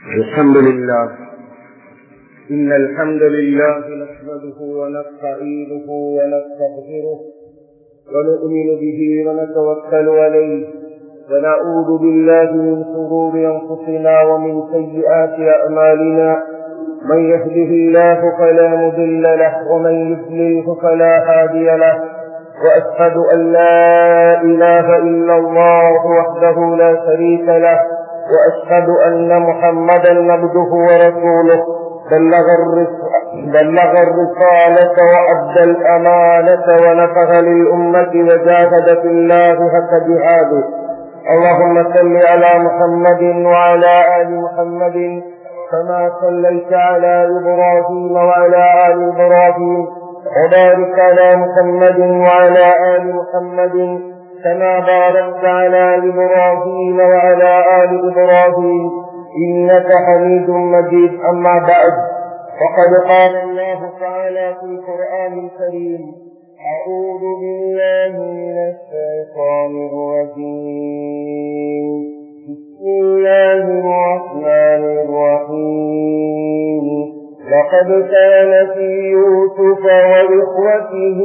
الحمد لله إن الحمد لله نحمده ونستعينه ونستغفره ونؤمن به ونتوكل عليه ونعوذ بالله من شرور أنفسنا ومن سيئات أعمالنا من يهده الله فلا مضل له ومن يضلله فلا هادي له وأشهد أن لا إله إلا الله وحده لا شريك له وأشهد أن محمدا عبده ورسوله بلغ, بلغ الرسالة وأدى الأمانة ونفذ للأمة وجاهد في الله حق جهاده اللهم صل على محمد وعلى آل محمد كما صليت على إبراهيم وعلى آل إبراهيم وبارك على محمد وعلى آل محمد كما باركت على إبراهيم وعلى آل إبراهيم إنك حميد مجيد أما بعد فقد قال الله تعالى في القرآن الكريم أعوذ بالله من الشيطان الرجيم بسم الله الرحمن الرحيم لقد كان في يوسف وإخوته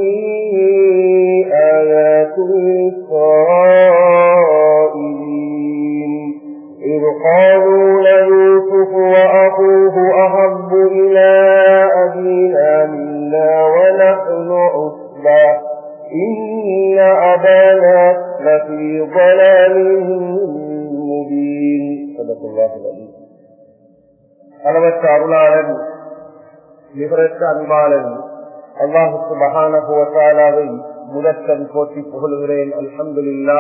آيات للسائلين إذ قالوا ليوسف وأخوه أحب إلى أبينا منا ونحن عصبة إن أبانا لفي ضلال مبين صدق الله العظيم அளவற்ற அருளாளன் நிகரற்ற அன்பாளன் அல்லாஹு சுபகானவை முதற்கண் போற்றி புகழ்கிறேன் அல்ஹம்துல்லா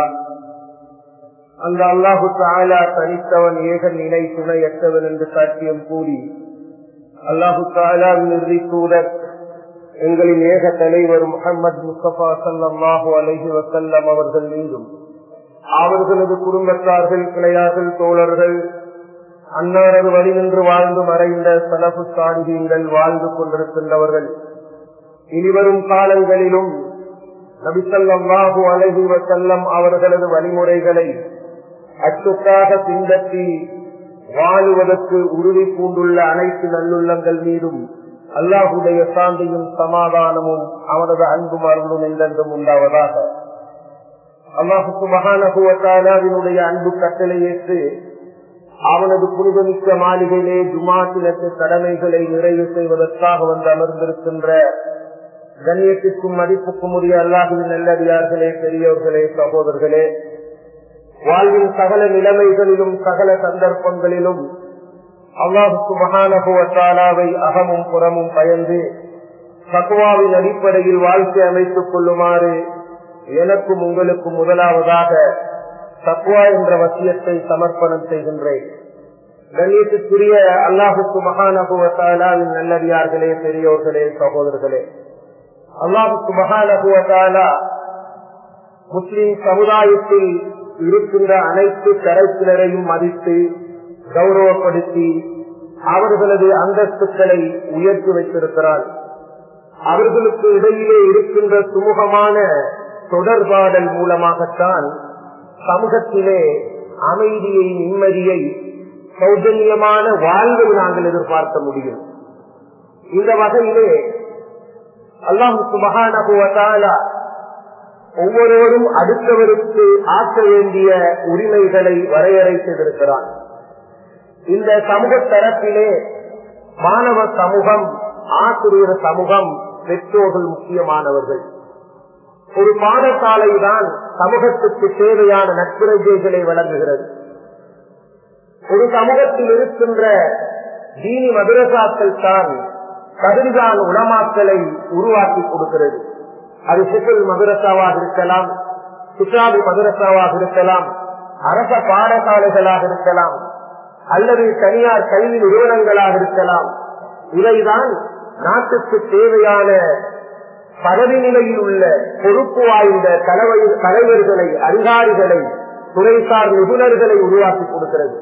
அந்த அல்லாஹு தாலா தனித்தவன் ஏகன் இணை துணையற்றவன் என்று சாட்சியம் கூறி அல்லாஹு தாலாவின் இறுதி தூதர் எங்களின் ஏக தலைவர் முகமது முஸ்தபா சல்லாஹூ அலஹி வசல்லம் அவர்கள் மீதும் அவர்களது குடும்பத்தார்கள் கிளையார்கள் தோழர்கள் அன்னாரது வழி நின்று வாழ்ந்து மறைந்த சலபு சாண்டிகள் வாழ்ந்து கொண்டிருக்கின்றவர்கள் இனிவரும் காலங்களிலும் நபிசல்லாஹு அலஹி வசல்லம் அவர்களது வழிமுறைகளை அச்சுக்காக பின்பற்றி வாழுவதற்கு உறுதி பூண்டுள்ள அனைத்து நல்லுள்ளங்கள் மீதும் அல்லாஹுடைய சாந்தியும் சமாதானமும் அவனது அன்பும் அருளும் என்றென்றும் உண்டாவதாக அல்லாஹுக்கு மகானகுவத்தாலாவினுடைய அன்பு கட்டளை ஏற்று அவனது புனிதமிக்க மாளிகையிலே ஜுமாத்தினத்து கடமைகளை நிறைவு செய்வதற்காக வந்து அமர்ந்திருக்கின்ற கண்ணியத்திற்கும் மதிப்புக்கும் உரிய அல்லாஹுவின் நல்லடியார்களே பெரியவர்களே சகோதரர்களே வாழ்வின் சகல நிலைமைகளிலும் சகல சந்தர்ப்பங்களிலும் அல்லாஹுக்கு மகானகுவத்தாலாவை அகமும் புறமும் பயந்து சக்குவாவின் அடிப்படையில் வாழ்க்கை அமைத்துக் கொள்ளுமாறு எனக்கும் உங்களுக்கும் முதலாவதாக தக்குவா என்ற வசியத்தை சமர்ப்பணம் செய்கின்றேன் கண்ணியத்துக்குரிய அல்லாஹுக்கு மகானகுவத்தாலாவின் நல்லடியார்களே பெரியோர்களே சகோதரர்களே அல்லாஹுக்கு மகானகுவத்தாலா முஸ்லிம் சமுதாயத்தில் இருக்கின்ற அனைத்து தரப்பினரையும் மதித்து கௌரவப்படுத்தி அவர்களது அந்தஸ்துக்களை உயர்த்தி வைத்திருக்கிறார் அவர்களுக்கு இடையிலே இருக்கின்ற சுமூகமான தொடர்பாடல் மூலமாகத்தான் சமூகத்திலே அமைதியை நிம்மதியை சௌஜன்யமான வாழ்வை நாங்கள் எதிர்பார்க்க முடியும் இந்த வகையிலே அல்லாஹுக்கு மகானகுவதால ஒவ்வொருவரும் அடுத்தவருக்கு ஆற்ற வேண்டிய உரிமைகளை வரையறை செய்திருக்கிறார் இந்த சமூக தரப்பிலே மாணவ சமூகம் ஆசிரியர் சமூகம் பெற்றோர்கள் முக்கியமானவர்கள் ஒரு பாடசாலை தான் சமூகத்துக்கு தேவையான நட்புரைகளை வழங்குகிறது ஒரு சமூகத்தில் இருக்கின்ற தீனி மதுரசாக்கள் தான் கதிர்கான் உளமாக்களை உருவாக்கி கொடுக்கிறது அது சிபில் மதுரசாவாக இருக்கலாம் சிட்டாபி மதுரசாவாக இருக்கலாம் அரச பாடசாலைகளாக இருக்கலாம் அல்லது தனியார் கல்வி நிறுவனங்களாக இருக்கலாம் இவைதான் நாட்டுக்கு தேவையான பதவி நிலையில் உள்ள பொறுப்பு வாய்ந்த தலைவர்களை அதிகாரிகளை துறைசார் நிபுணர்களை உருவாக்கி கொடுக்கிறது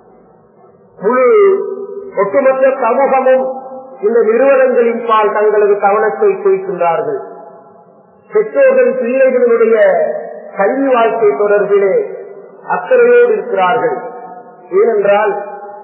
முழு ஒட்டுமொத்த சமூகமும் இந்த நிறுவனங்களின் பால் தங்களது கவனத்தை குறிக்கின்றார்கள் பெற்றோர்கள் பிள்ளைகளுடைய கல்வி வாழ்க்கை தொடர்பிலே அக்கறையோடு இருக்கிறார்கள் ஏனென்றால்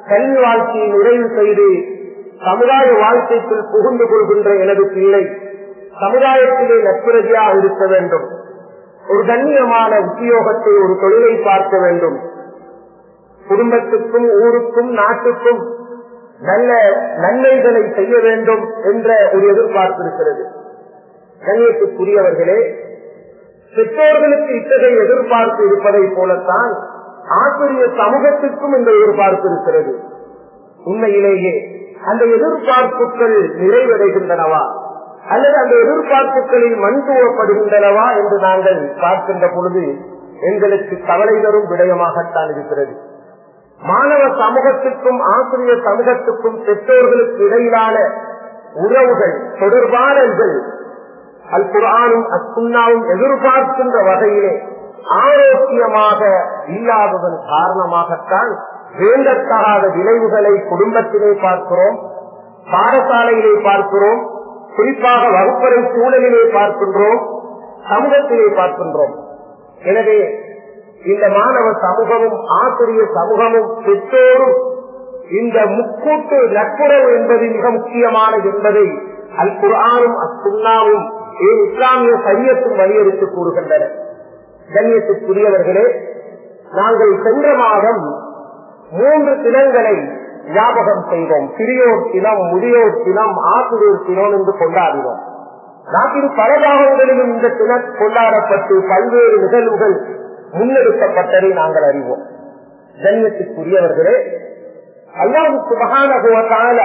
கல்வி வாழ்க்கையை நிறைவு செய்து சமுதாய வாழ்க்கைக்குள் புகுந்து கொள்கின்ற எனது பிள்ளை சமுதாயத்திலே நட்புறதியாக இருக்க வேண்டும் ஒரு கண்ணியமான உத்தியோகத்தை ஒரு தொழிலை பார்க்க வேண்டும் குடும்பத்துக்கும் ஊருக்கும் நாட்டுக்கும் நல்ல நன்மைகளை செய்ய வேண்டும் என்ற ஒரு எதிர்பார்ப்பு இருக்கிறது கண்ணியத்துக்குரியவர்களே பெற்றோர்களுக்கு இத்தகைய எதிர்பார்ப்பு இருப்பதை போலத்தான் ஆசிரியர் சமூகத்திற்கும் இந்த எதிர்பார்ப்பு இருக்கிறது உண்மையிலேயே அந்த எதிர்பார்ப்புகள் நிறைவடைகின்றனவா அல்லது அந்த எதிர்பார்ப்புகளில் மண் தூவப்படுகின்றனவா என்று நாங்கள் பார்க்கின்ற பொழுது எங்களுக்கு கவலை தரும் விடயமாகத்தான் இருக்கிறது மாணவ சமூகத்துக்கும் ஆசிரியர் சமூகத்துக்கும் பெற்றோர்களுக்கு இடையிலான உறவுகள் தொடர்பாடல்கள் அல் குரானும் அசுண்ணாவும் எதிர்பார்க்கின்ற வகையிலே ஆரோக்கியமாக இல்லாததன் காரணமாகத்தான் வேண்டத்தகாத விளைவுகளை குடும்பத்திலே பார்க்கிறோம் பாடசாலையிலே பார்க்கிறோம் குறிப்பாக வகுப்பறை சூழலிலே பார்க்கின்றோம் சமூகத்திலே பார்க்கின்றோம் எனவே இந்த மாணவ சமூகமும் ஆசிரியர் சமூகமும் பெற்றோரும் இந்த முக்கூட்டு நட்புறவு என்பது மிக முக்கியமானது என்பதை அல் குரானும் அசுண்ணாவும் ஏன் இஸ்லாமிய சரியத்தும் வலியுறுத்தி கூறுகின்றன கண்ணியத்துக்குரியவர்களே நாங்கள் சென்ற மாதம் மூன்று தினங்களை ஞாபகம் செய்தோம் சிறியோர் தினம் முதியோர் தினம் ஆசிரியர் தினம் என்று கொண்டாடினோம் நாட்டின் பல பாகங்களிலும் இந்த தினம் கொண்டாடப்பட்டு பல்வேறு நிகழ்வுகள் முன்னெடுக்கப்பட்டதை நாங்கள் அறிவோம் கண்ணியத்துக்குரியவர்களே அல்லாவுக்கு மகானகுவத்தால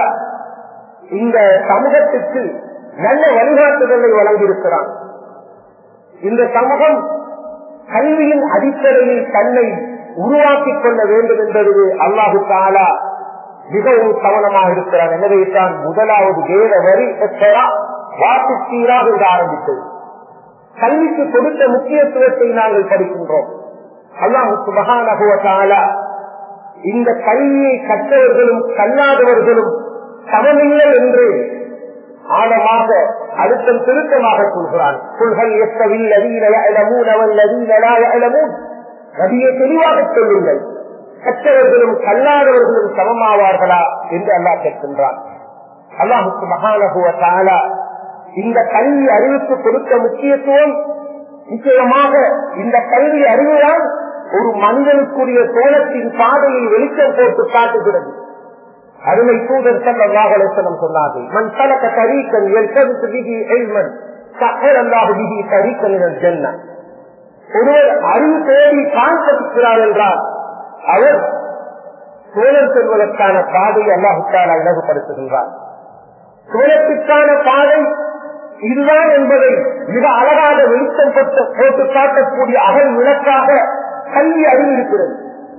இந்த சமூகத்துக்கு நல்ல வழிகாட்டுதலை வழங்கியிருக்கிறான் இந்த சமூகம் கல்வியின் அடிப்படையில் தன்னை உருவாக்கிக் கொள்ள வேண்டும் என்பது அல்லாஹு தாலா மிகவும் கவனமாக இருக்கிறார் எனவே தான் முதலாவது வேத வரி வாக்கு சீராக இது ஆரம்பித்தது கல்விக்கு கொடுத்த முக்கியத்துவத்தை நாங்கள் படிக்கின்றோம் அல்லாஹுக்கு மகானகுவத்தால இந்த கல்வியை கற்றவர்களும் கல்லாதவர்களும் சமமில்லை என்று ஆழமாக அழுத்தம் திருத்தமாக சொல்கிறான் புல்கள் நதியை தெளிவாக சொல்லுங்கள் கற்றவர்களும் கல்லாதவர்களும் சமமாவார்களா என்று அல்லாஹ் கேட்கின்றான் அல்லாஹுக்கு மகானகுவத்தால இந்த கல்வி அறிவுக்கு கொடுத்த முக்கியத்துவம் நிச்சயமாக இந்த கல்வி அறிவுதான் ஒரு மனிதனுக்குரிய சோழத்தின் பாதையை வெளிச்சம் போட்டு காட்டுகிறது அருமை தூதர் சல்லாஹலம் சொன்னார்கள் மண் தலக்க தரீக்கன் எல்கவித்து விதி எய்மன் சகரல்லாஹு விதி தரீக்கன் ஜென்ன ஒருவர் அறிவு தேடி காண்பிக்கிறார் என்றால் அவர் சோழம் செல்வதற்கான பாதையை அல்லாஹுத்தால் அழகுபடுத்துகின்றார் சோழத்திற்கான பாதை இதுதான் என்பதை மிக அழகாக வெளிச்சம் போட்டு காட்டக்கூடிய அகல் விளக்காக கல்வி அறிவு இருக்கிறது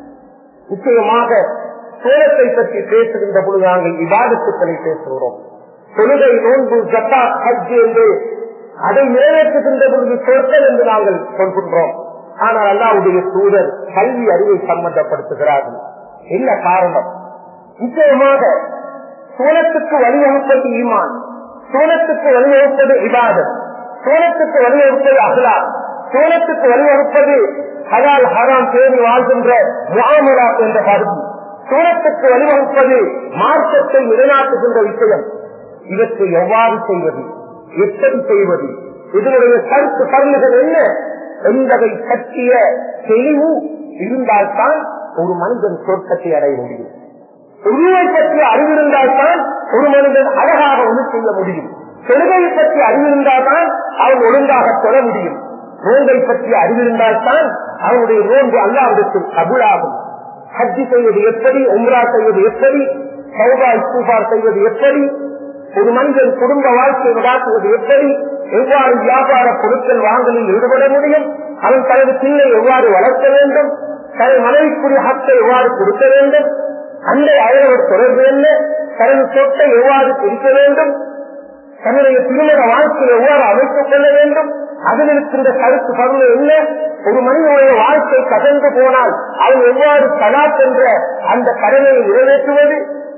நிச்சயமாக சோழத்தை பற்றி பேசுகின்ற பொழுது நாங்கள் விவாதத்துக்களை பேசுகிறோம் தொழுகை நோன்பு ஜப்பா ஹஜ் என்று அதை நிறைவேற்றுகின்ற பொழுது சொற்கள் என்று நாங்கள் சொல்கின்றோம் ஆனால் அல்லாவுடைய சூழல் கல்வி அறிவை சம்பந்தப்படுத்துகிறார்கள் என்ன காரணம் நிச்சயமாக சோழத்துக்கு வழிவகுப்பது ஈமான் சோழத்துக்கு வழிவகுப்பது விவாதம் சோழத்துக்கு வழிவகுப்பது அகலா சோழத்துக்கு வழிவகுப்பது ஹலால் ஹராம் பேணி வாழ்கின்ற முகாமலா என்ற கருத்து சூரத்துக்கு வழிவகுப்பது மார்க்கத்தை நிலைநாட்டுகின்ற விஷயம் இதற்கு எவ்வாறு செய்வது எப்படி செய்வது இதனுடைய கருத்து கருணுகள் என்ன என்பதை பற்றிய தெளிவு இருந்தால்தான் ஒரு மனிதன் சொர்க்கத்தை அடைய முடியும் உருவை பற்றி அறிவிருந்தால்தான் ஒரு மனிதன் அழகாக ஒன்று செய்ய முடியும் தொழுகையை பற்றி அறிவிருந்தால்தான் அவன் ஒழுங்காக தொழ முடியும் நோன்பை பற்றி அறிவிருந்தால்தான் அவனுடைய நோன்பு அல்லாவிடத்தில் கபுளாகும் ஹஜ்ஜி செய்வது எப்படி உம்ரா செய்வது எப்படி சௌதா இஸ்தூபார் செய்வது எப்படி ஒரு மனிதன் குடும்ப வாழ்க்கை நடாத்துவது எப்படி எவ்வாறு வியாபார பொருட்கள் வாங்கலில் ஈடுபட முடியும் அவன் தனது பிள்ளை எவ்வாறு வளர்க்க வேண்டும் தனது மனைவிக்குரிய ஹத்தை எவ்வாறு கொடுக்க வேண்டும் அந்த அயலவர் தொடர்பு என்ன தனது சொத்தை எவ்வாறு பிரிக்க வேண்டும் தன்னுடைய திருமண வாழ்க்கையை எவ்வாறு அமைத்துக் கொள்ள வேண்டும் அதில் இருக்கின்ற கருத்து பருவ என்ன ஒரு மனிதனுடைய வாழ்க்கை கதந்து போனால் அவன் எவ்வாறு தலாக் என்ற அந்த கடமையை நிறைவேற்றுவது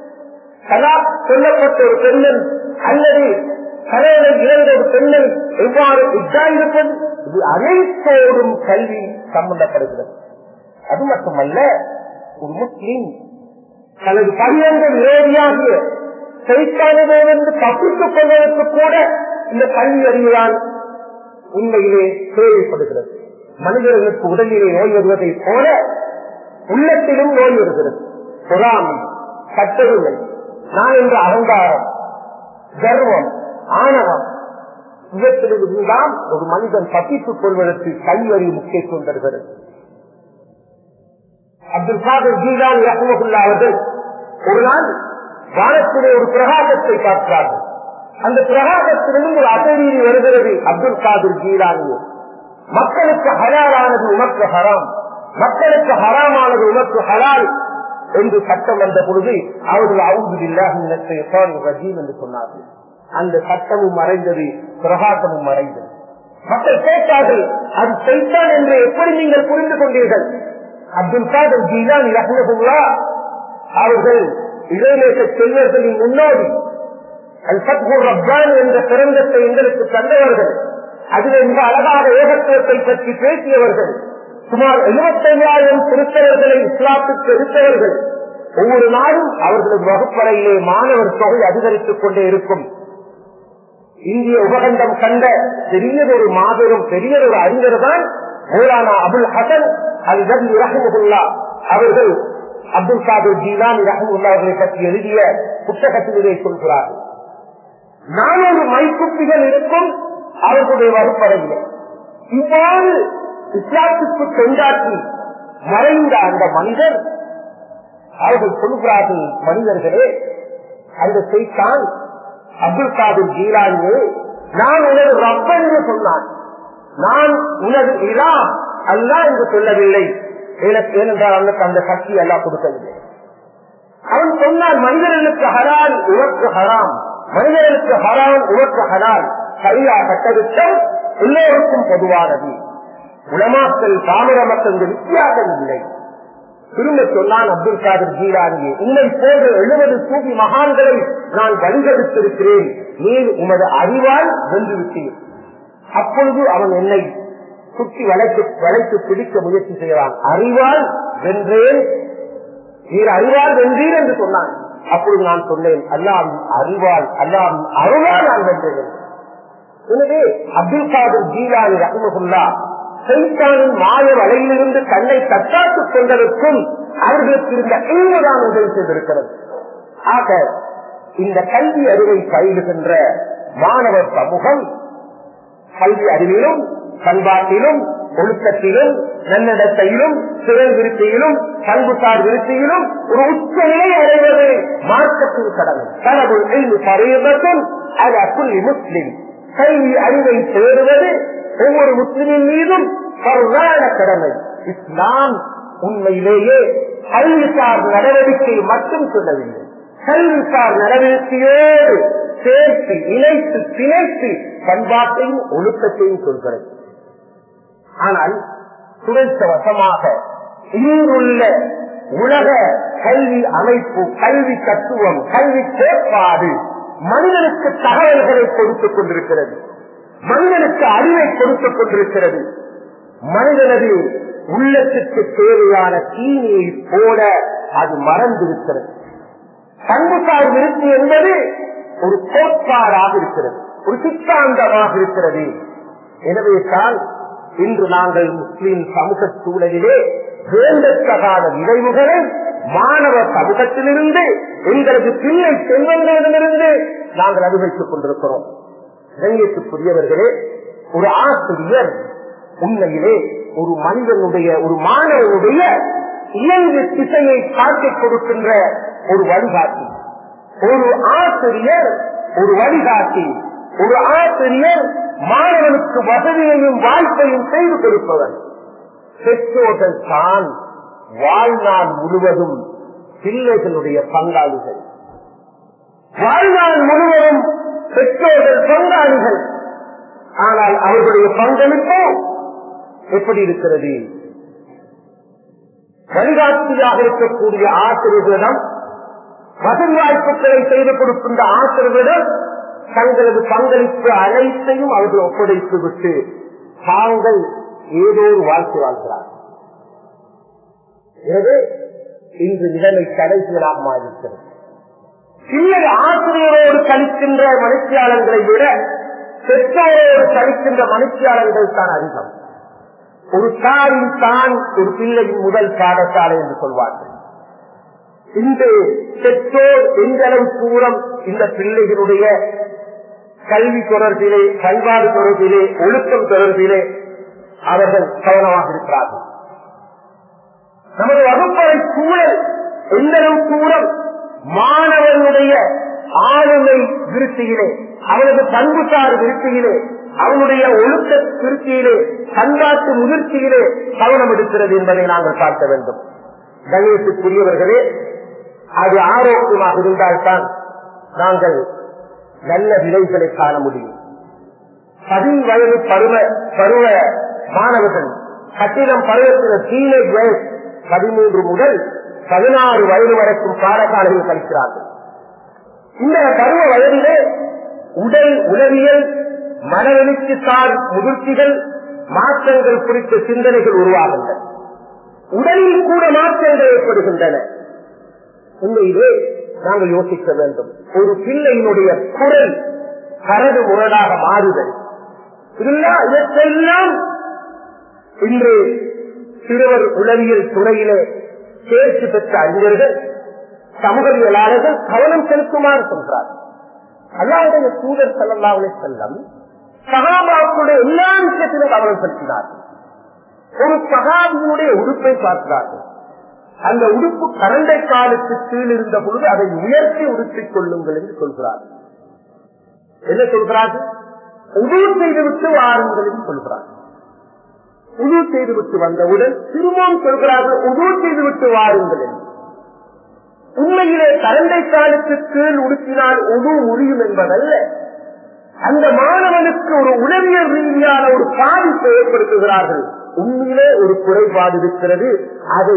தலாக் சொல்லப்பட்ட ஒரு பெண்ணன் அல்லது கரையை இழந்த ஒரு பெண்ணன் எவ்வாறு இருப்பது இது அனைத்தோடும் கல்வி சம்பந்தப்படுகிறது அது மட்டுமல்ல ஒரு முஸ்லீம் தனது பகிரங்க விரோதியாகிய செய்தானதிலிருந்து தப்பித்துக் கொள்வதற்கு கூட இந்த கல்வி அறிவுதான் உண்மையிலே தேவைப்படுகிறது மனிதர்களுக்கு உடலிலே நோய் வருவதைப் போல உள்ளத்திலும் நோய் வருகிறது பொறாமை கட்டவில்லை நான் என்ற அகங்காரம் கர்வம் ஆணவம் இவற்றிலிருந்துதான் ஒரு மனிதன் தப்பித்துக் கொள்வதற்கு கல்வறி முக்கியத்துவம் தருகிறது அப்துல் காதர் ஜீலான் ரஹமகுல்லா அவர்கள் ஒரு நாள் வானத்திலே ஒரு பிரகாசத்தை பார்க்கிறார்கள் அந்த பிரகாசத்திலிருந்து ஒரு அசரீதி வருகிறது அப்துல் காதர் ஜீலானியே மக்களுக்கு ஹலாலானது உமக்கு ஹராம் மக்களுக்கு ஹராமானது உமக்கு ஹலால் என்று சட்டம் வந்த பொழுது அவர்கள் அவுதில்லாஹ் ரஜீம் என்று சொன்னார்கள் அந்த சட்டமும் மறைந்தது பிரகாசமும் மறைந்தது மக்கள் கேட்டார்கள் அது செய்தான் என்று எப்படி நீங்கள் புரிந்து கொண்டீர்கள் அப்துல் காதர் ஜீலான் ரஹ்மகுல்லா அவர்கள் இளைநேச செல்வர்களின் முன்னோடி அல் சத்பூர் ரப்தான் என்ற பிறந்தத்தை எங்களுக்கு தந்தவர்கள் அதில் மிக அழகாக ஏகத்துவத்தை பற்றி பேசியவர்கள் சுமார் எழுபத்தையாயிரம் திருத்தவர்களை இஸ்லாத்துக்கு எடுத்தவர்கள் ஒவ்வொரு நாளும் அவர்களது வகுப்பறையிலே மாணவர் தொகை அதிகரித்துக் கொண்டே இருக்கும் இந்திய உபகண்டம் கண்ட பெரியதொரு மாபெரும் பெரியதொரு அறிஞர் தான் மௌலானா அபுல் ஹசன் அல் ரபி ரஹமுல்லா அவர்கள் அப்துல் காதர் ஜீலானி ரஹமுல்லா அவர்களை பற்றி எழுதிய புத்தகத்திலே சொல்கிறார்கள் நானூறு மைக்குப்பிகள் இருக்கும் அவர்களுடைய வகுப்பறையில் இவ்வாறு இஸ்லாத்துக்கு கொண்டாற்றி மறைந்த அந்த மனிதர் அவர்கள் சொல்கிறார்கள் மனிதர்களே அந்த செய்தான் அப்துல் காதர் ஜீலானியே நான் உனது ரப்ப என்று சொன்னான் நான் உனது இலா அல்ல என்று சொல்லவில்லை ஏனென்றால் அவனுக்கு அந்த சக்தி எல்லாம் கொடுக்கவில்லை அவன் சொன்னான் மனிதர்களுக்கு ஹரால் உனக்கு ஹராம் மனிதர்களுக்கு ஹராம் உனக்கு ஹலால் சரியா கட்டவிட்டம் எல்லோருக்கும் பொதுவானது உலமாக்கள் பாமர மக்கள் வித்தியாசம் இல்லை திரும்ப சொன்னான் அப்துல் காதர் ஜீரானியே உண்மை போன்ற எழுபது சூபி மகான்களை நான் வழிகெடுத்திருக்கிறேன் நீ உமது அறிவால் வென்று விட்டேன் அப்பொழுது அவன் என்னை சுற்றி வளைத்து வளைத்து பிடிக்க முயற்சி செய்கிறான் அறிவால் வென்றேன் நீர் அறிவால் வென்றீர் என்று சொன்னான் அப்பொழுது நான் சொன்னேன் அல்லாம் அறிவால் அல்லாம் அருளால் நான் வென்றேன் எனவே அப்துல் காதர் ஜீலானி ரஹமுல்லா சைத்தானின் மாய வலையிலிருந்து தன்னை தற்காத்துக் கொண்டதற்கும் அவர்களுக்கு இருந்த இன்பதான் உதவி செய்திருக்கிறது ஆக இந்த கல்வி அறிவை பயிலுகின்ற மாணவர் சமூகம் கல்வி அறிவிலும் பண்பாட்டிலும் ஒழுக்கத்திலும் நன்னடத்தையிலும் திறன் விருத்தியிலும் பண்புசார் விருத்தியிலும் ஒரு உச்ச நிலை அடைவது மார்க்கத்தின் கடமை கடவுள் எழுந்து பரையபத்தும் அது அக்குள்ளி முஸ்லிம் கல்வி அறிவை தேடுவது ஒவ்வொரு முஸ்லிமின் மீதும் பரவான கடமை இஸ்லாம் உண்மையிலேயே கல்விசார் நடவடிக்கை மட்டும் சொல்லவில்லை கல்விசார் நடவடிக்கையோடு சேர்த்து இணைத்து பிணைத்து பண்பாட்டையும் ஒழுக்கத்தையும் சொல்கிறது ஆனால் துரைத்தவசமாக இங்குள்ள உலக கல்வி அமைப்பு கல்வி தத்துவம் கல்வி கோட்பாடு மனிதனுக்கு தகவல்களை கொடுத்துக் கொண்டிருக்கிறது மனிதனுக்கு அறிவை கொடுத்துக் கொண்டிருக்கிறது மனிதனது உள்ளத்துக்கு தேவையான தீனியை போல அது மறந்திருக்கிறது பண்புசார் விருத்தி என்பது ஒரு கோட்பாடாக இருக்கிறது ஒரு சித்தாந்தமாக இருக்கிறது எனவே தான் இன்று நாங்கள் முஸ்லிம் சமூக சூழலிலே வேண்டத்தகாத விளைவுகளை மாணவ சமூகத்திலிருந்து எங்களது பிள்ளை செல்வங்களிடமிருந்து நாங்கள் அனுபவித்துக் கொண்டிருக்கிறோம் இளைஞத்துக்குரியவர்களே ஒரு ஆசிரியர் உண்மையிலே ஒரு மனிதனுடைய ஒரு மாணவனுடைய இயல்பு திசையை காட்டிக் கொடுக்கின்ற ஒரு வழிகாட்டி ஒரு ஆசிரியர் ஒரு வழிகாட்டி ஒரு ஆசிரியர் மாணவனுக்கு வசதியையும் வாய்ப்பையும் செய்து கொடுப்பவர் பெற்றோர்கள் தான் வாழ்நாள் முழுவதும் பிள்ளைகளுடைய பங்காளிகள் வாழ்நாள் முழுவதும் பெற்றோர்கள் பங்காளிகள் ஆனால் அவர்களுடைய பங்களிப்பு எப்படி இருக்கிறது வழிகாட்டியாக இருக்கக்கூடிய ஆசிரியர்களிடம் வசதி வாய்ப்புகளை செய்து கொடுக்கின்ற ஆசிரியர்களிடம் தங்களது பங்களிப்பு அனைத்தையும் அவர்கள் ஒப்படைத்து விட்டு தாங்கள் ஏதோ ஒரு வாழ்க்கை வாழ்கிறார் எனவே இன்று நிலைமை கடைசியலாக மாறியிருக்கிறது பிள்ளை ஆசிரியரோடு கழிக்கின்ற மனுஷியாளர்களை விட பெற்றோரோடு கழிக்கின்ற மனுஷியாளர்கள் தான் அதிகம் ஒரு தாயின் தான் ஒரு பிள்ளையின் முதல் பாடசாலை என்று சொல்வார்கள் இந்த பெற்றோர் எந்த அளவு தூரம் இந்த பிள்ளைகளுடைய கல்வி தொடர்பிலே பண்பாடு தொடர்பிலே ஒழுக்கம் தொடர்பிலே அவர்கள் கவனமாக இருக்கிறார்கள் நமது வகுப்பறை சூழல் எந்த அளவு தூரம் மாணவனுடைய ஆளுமை விருத்தியிலே அவனது பண்புசார் விருத்தியிலே அவனுடைய ஒழுக்க விருத்தியிலே பண்பாட்டு முதிர்ச்சியிலே கவனம் எடுக்கிறது என்பதை நாங்கள் பார்க்க வேண்டும் கணேசுக்குரியவர்களே அது ஆரோக்கியமாக இருந்தால்தான் நாங்கள் நல்ல விளைவுகளை காண முடியும் பதி வயது பருவ பருவ மாணவர்கள் கட்டிடம் பருவத்தில் டீனேஜ் வயசு பதிமூன்று முதல் பதினாறு வயது வரைக்கும் பாடசாலையில் கழிக்கிறார்கள் இந்த பருவ வயதிலே உடல் உளவியல் மனவெழுச்சி சார் முதிர்ச்சிகள் மாற்றங்கள் குறித்த சிந்தனைகள் உருவாகின்றன உடலில் கூட மாற்றங்கள் ஏற்படுகின்றன உண்மையிலே நாங்கள் யோசிக்க வேண்டும் ஒரு பிள்ளையினுடைய குரல் கரடு முரடாக மாறுதல் இதெல்லாம் இதற்கெல்லாம் இன்று சிறுவர் உளவியல் துறையிலே தேர்ச்சி பெற்ற அறிஞர்கள் சமூகவியலாளர்கள் கவனம் செலுத்துமாறு சொல்றார் அல்லாவுடைய தூதர் செல்லல்லாவுடைய செல்லம் சகாபாக்களுடைய எல்லா விஷயத்திலும் கவனம் செலுத்தினார்கள் ஒரு சகாபியினுடைய உடுப்பை பார்க்கிறார்கள் அந்த உடுப்பு கரண்டை காலுக்கு கீழ் இருந்த பொழுது அதை உயர்த்தி உடுத்திக் கொள்ளுங்கள் என்று சொல்கிறார்கள் என்ன சொல்கிறார்கள் உதவு செய்துவிட்டு வாருங்கள் என்று சொல்கிறார்கள் உதவு செய்துவிட்டு வந்தவுடன் திரும்பவும் சொல்கிறார்கள் உதவு செய்துவிட்டு வாருங்கள் என்று உண்மையிலே கரண்டை காலுக்கு கீழ் உடுத்தினால் உது முடியும் என்பதல்ல அந்த மாணவனுக்கு ஒரு உளவியல் ரீதியான ஒரு பாதிப்பை ஏற்படுத்துகிறார்கள் உண்மையிலே ஒரு குறைபாடு இருக்கிறது அதை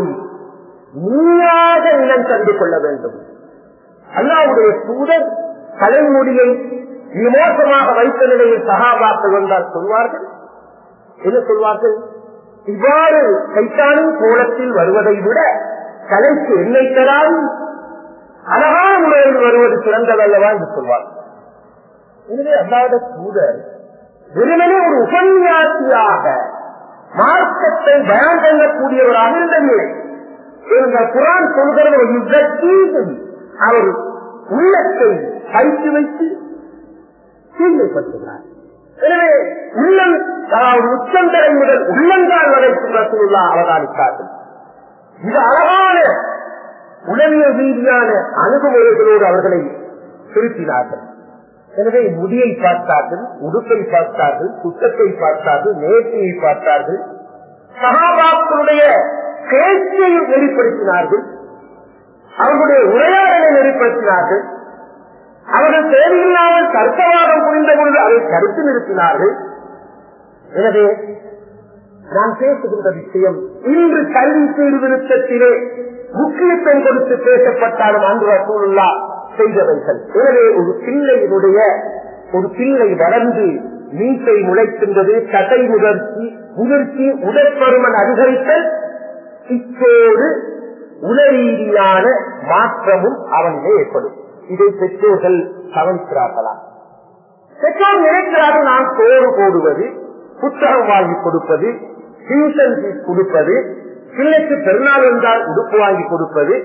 நீயாக இனம் கண்டு கொள்ள வேண்டும் அல்லாவுடைய தூதர் தலைமுடியை விமோசமாக வைத்த நிலையில் சகாபாக்கள் வந்தால் சொல்வார்கள் என்ன சொல்வார்கள் இவ்வாறு கைத்தானின் கோலத்தில் வருவதை விட தலைக்கு எண்ணெய் தராது அழகான முறையில் வருவது சிறந்ததல்லவா என்று சொல்வார் எனவே அல்லாத தூதர் வெறுமனே ஒரு உபன்யாசியாக மார்க்கத்தை பயன் பண்ணக்கூடியவராக இருந்தவில்லை எங்கள் குரான் சொல்கிறது ஒரு யுத்தத்தீசன் அவர் உள்ளத்தை கைத்து வைத்து தீமைப்படுத்துகிறார் எனவே உள்ளம் அதாவது உச்சந்தரை முதல் உள்ளங்கால் வரைக்கும் ரசூல்லா அவதானித்தார்கள் இது அழகான உளவியல் ரீதியான அணுகுமுறைகளோடு அவர்களை திருத்தினார்கள் எனவே முடியை பார்த்தார்கள் உடுப்பை பார்த்தார்கள் குற்றத்தை பார்த்தார்கள் நேர்த்தியை பார்த்தார்கள் சகாபாக்களுடைய பேச்சை நெறிப்படுத்தினார்கள் அவர்களுடைய உரையாடலை நெறிப்படுத்தினார்கள் அவர்கள் தேவையில்லாமல் தர்க்கவாதம் புரிந்த பொழுது அதை கருத்து நிறுத்தினார்கள் எனவே நான் பேசுகின்ற விஷயம் இன்று கல்வி சீர்திருத்தத்திலே முக்கியத்துவம் கொடுத்து பேசப்பட்டாலும் அன்று ரசூலுல்லா செய்தவைகள் எனவே ஒரு பிள்ளையினுடைய ஒரு பிள்ளை வளர்ந்து மீசை முளைக்கின்றது தடை முதிர்ச்சி முதிர்ச்சி உடற்பருமன் அதிகரித்தல் இச்சோடு உளரீதியான மாற்றமும் அவனிலே ஏற்படும் இதை பெற்றோர்கள் கவனிக்கிறார்களா பெற்றோர் நினைக்கிறார்கள் நான் சோறு போடுவது புத்தகம் வாங்கி கொடுப்பது டியூஷன் ஃபீஸ் கொடுப்பது பிள்ளைக்கு பெருநாள் வந்தால் உடுப்பு வாங்கி கொடுப்பது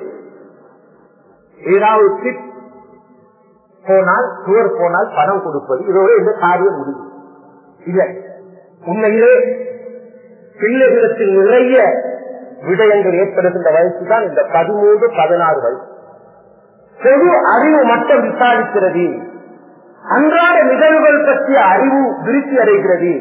ஏதாவது டிப் போனால் சுவர் போனால் பணம் கொடுப்பது இதோட இந்த காரியம் முடியும் இல்லை உண்மையிலே பிள்ளைகளுக்கு நிறைய விடயங்கள் ஏற்படுகின்ற வயசு தான் இந்த பதிமூன்று பதினாறு வயசு பொது அறிவு மட்டும் விசாரிக்கிறது அன்றாட நிகழ்வுகள் பற்றிய அறிவு விருத்தி அடைகிறது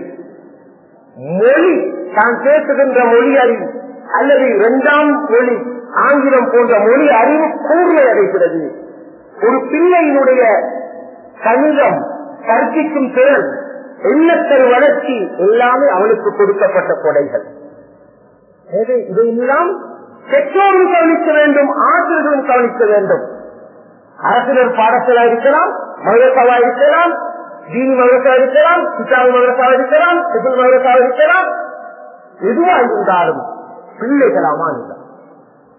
மொழி தான் பேசுகின்ற மொழி அறிவு அல்லது இரண்டாம் மொழி ஆங்கிலம் போன்ற மொழி அறிவு கூர்மை அடைகிறது ஒரு பிள்ளையினுடைய கணிதம் கற்பிக்கும் திறன் எண்ணத்தல் வளர்ச்சி எல்லாமே அவனுக்கு கொடுக்கப்பட்ட கொடைகள் எனவே இதையெல்லாம் பெற்றோரும் கவனிக்க வேண்டும் ஆசிரியர்களும் கவனிக்க வேண்டும் அரசினர் பாடசாலா இருக்கலாம் மதரசாவா இருக்கலாம் தீனி மதரசா இருக்கலாம் கிட்டாவி மதரசா இருக்கலாம் சிபில் மதரசா இருக்கலாம் எதுவா இருந்தாலும் பிள்ளைகளாமா இருந்தால்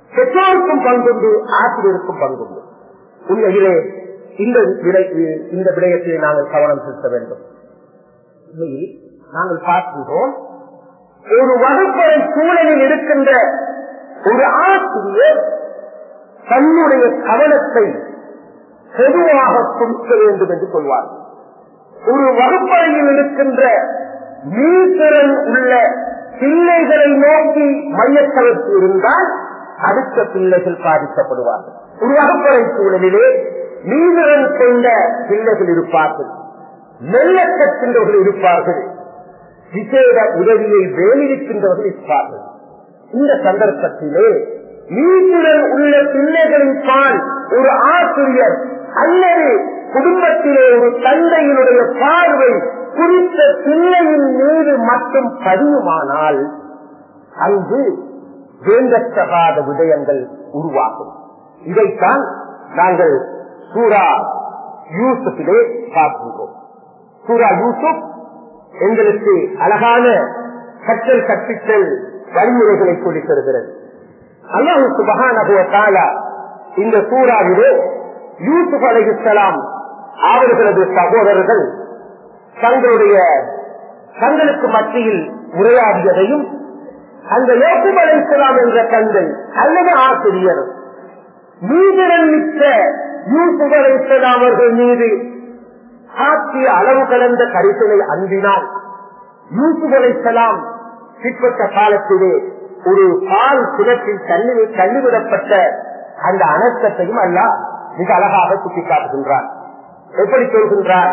பெற்றோருக்கும் பங்குண்டு ஆசிரியருக்கும் பங்குண்டு உண்மையிலே இந்த விடை இந்த விடயத்தை நாங்கள் கவனம் செலுத்த வேண்டும் உண்மையில் நாங்கள் பார்க்கின்றோம் ஒரு வகுப்பறை சூழலில் இருக்கின்ற ஒரு ஆசிரியர் தன்னுடைய கவனத்தை பொதுவாக கொடுக்க வேண்டும் என்று சொல்வார் ஒரு வகுப்பறையில் இருக்கின்ற மீத்திறன் உள்ள பிள்ளைகளை நோக்கி மையக்கலத்து இருந்தால் அடுத்த பிள்ளைகள் பாதிக்கப்படுவார்கள் ஒரு வகுப்பறை சூழலிலே மீதிறன் கொண்ட பிள்ளைகள் இருப்பார்கள் மெல்ல கற்கின்றவர்கள் இருப்பார்கள் விசேட உதவியை வேலிருக்கின்றவர்கள் இருப்பார்கள் இந்த சந்தர்ப்பத்திலே மீதுடன் உள்ள பிள்ளைகளின் பால் ஒரு ஆசிரியர் அல்லது குடும்பத்திலே ஒரு தந்தையினுடைய பார்வை குறித்த பிள்ளையின் மீது மட்டும் பதியுமானால் அங்கு வேண்டத்தகாத விடயங்கள் உருவாகும் இதைத்தான் நாங்கள் சூரா யூசுஃபிலே பார்க்கின்றோம் சூரா யூசுப் எங்களுக்கு அழகான கற்றல் கற்பித்தல் வழிமுறைகளை சொல்லித் தருகிறது அல்லாஹு சுபகான இந்த சூறாவிலே யூசுப் அலைஹிஸ்லாம் அவர்களது சகோதரர்கள் தங்களுடைய தங்களுக்கு மத்தியில் உரையாடியதையும் அந்த யோசுப் அலைஹிஸ்லாம் என்ற தந்தை அல்லது ஆசிரியர் மீதிரன் மிக்க யூசுப் அலைஹிஸ்லாம் அவர்கள் மீது ஆற்றிய அளவு கலந்த கரிசலை அன்பினால் யூசுப் அலைஹிஸ்லாம் பிற்பட்ட காலத்திலே ஒரு பால் கிணற்றில் தள்ளி தள்ளிவிடப்பட்ட அந்த அனர்த்தத்தையும் அல்ல மிக அழகாக சுட்டிக்காட்டுகின்றார் எப்படி சொல்கின்றார்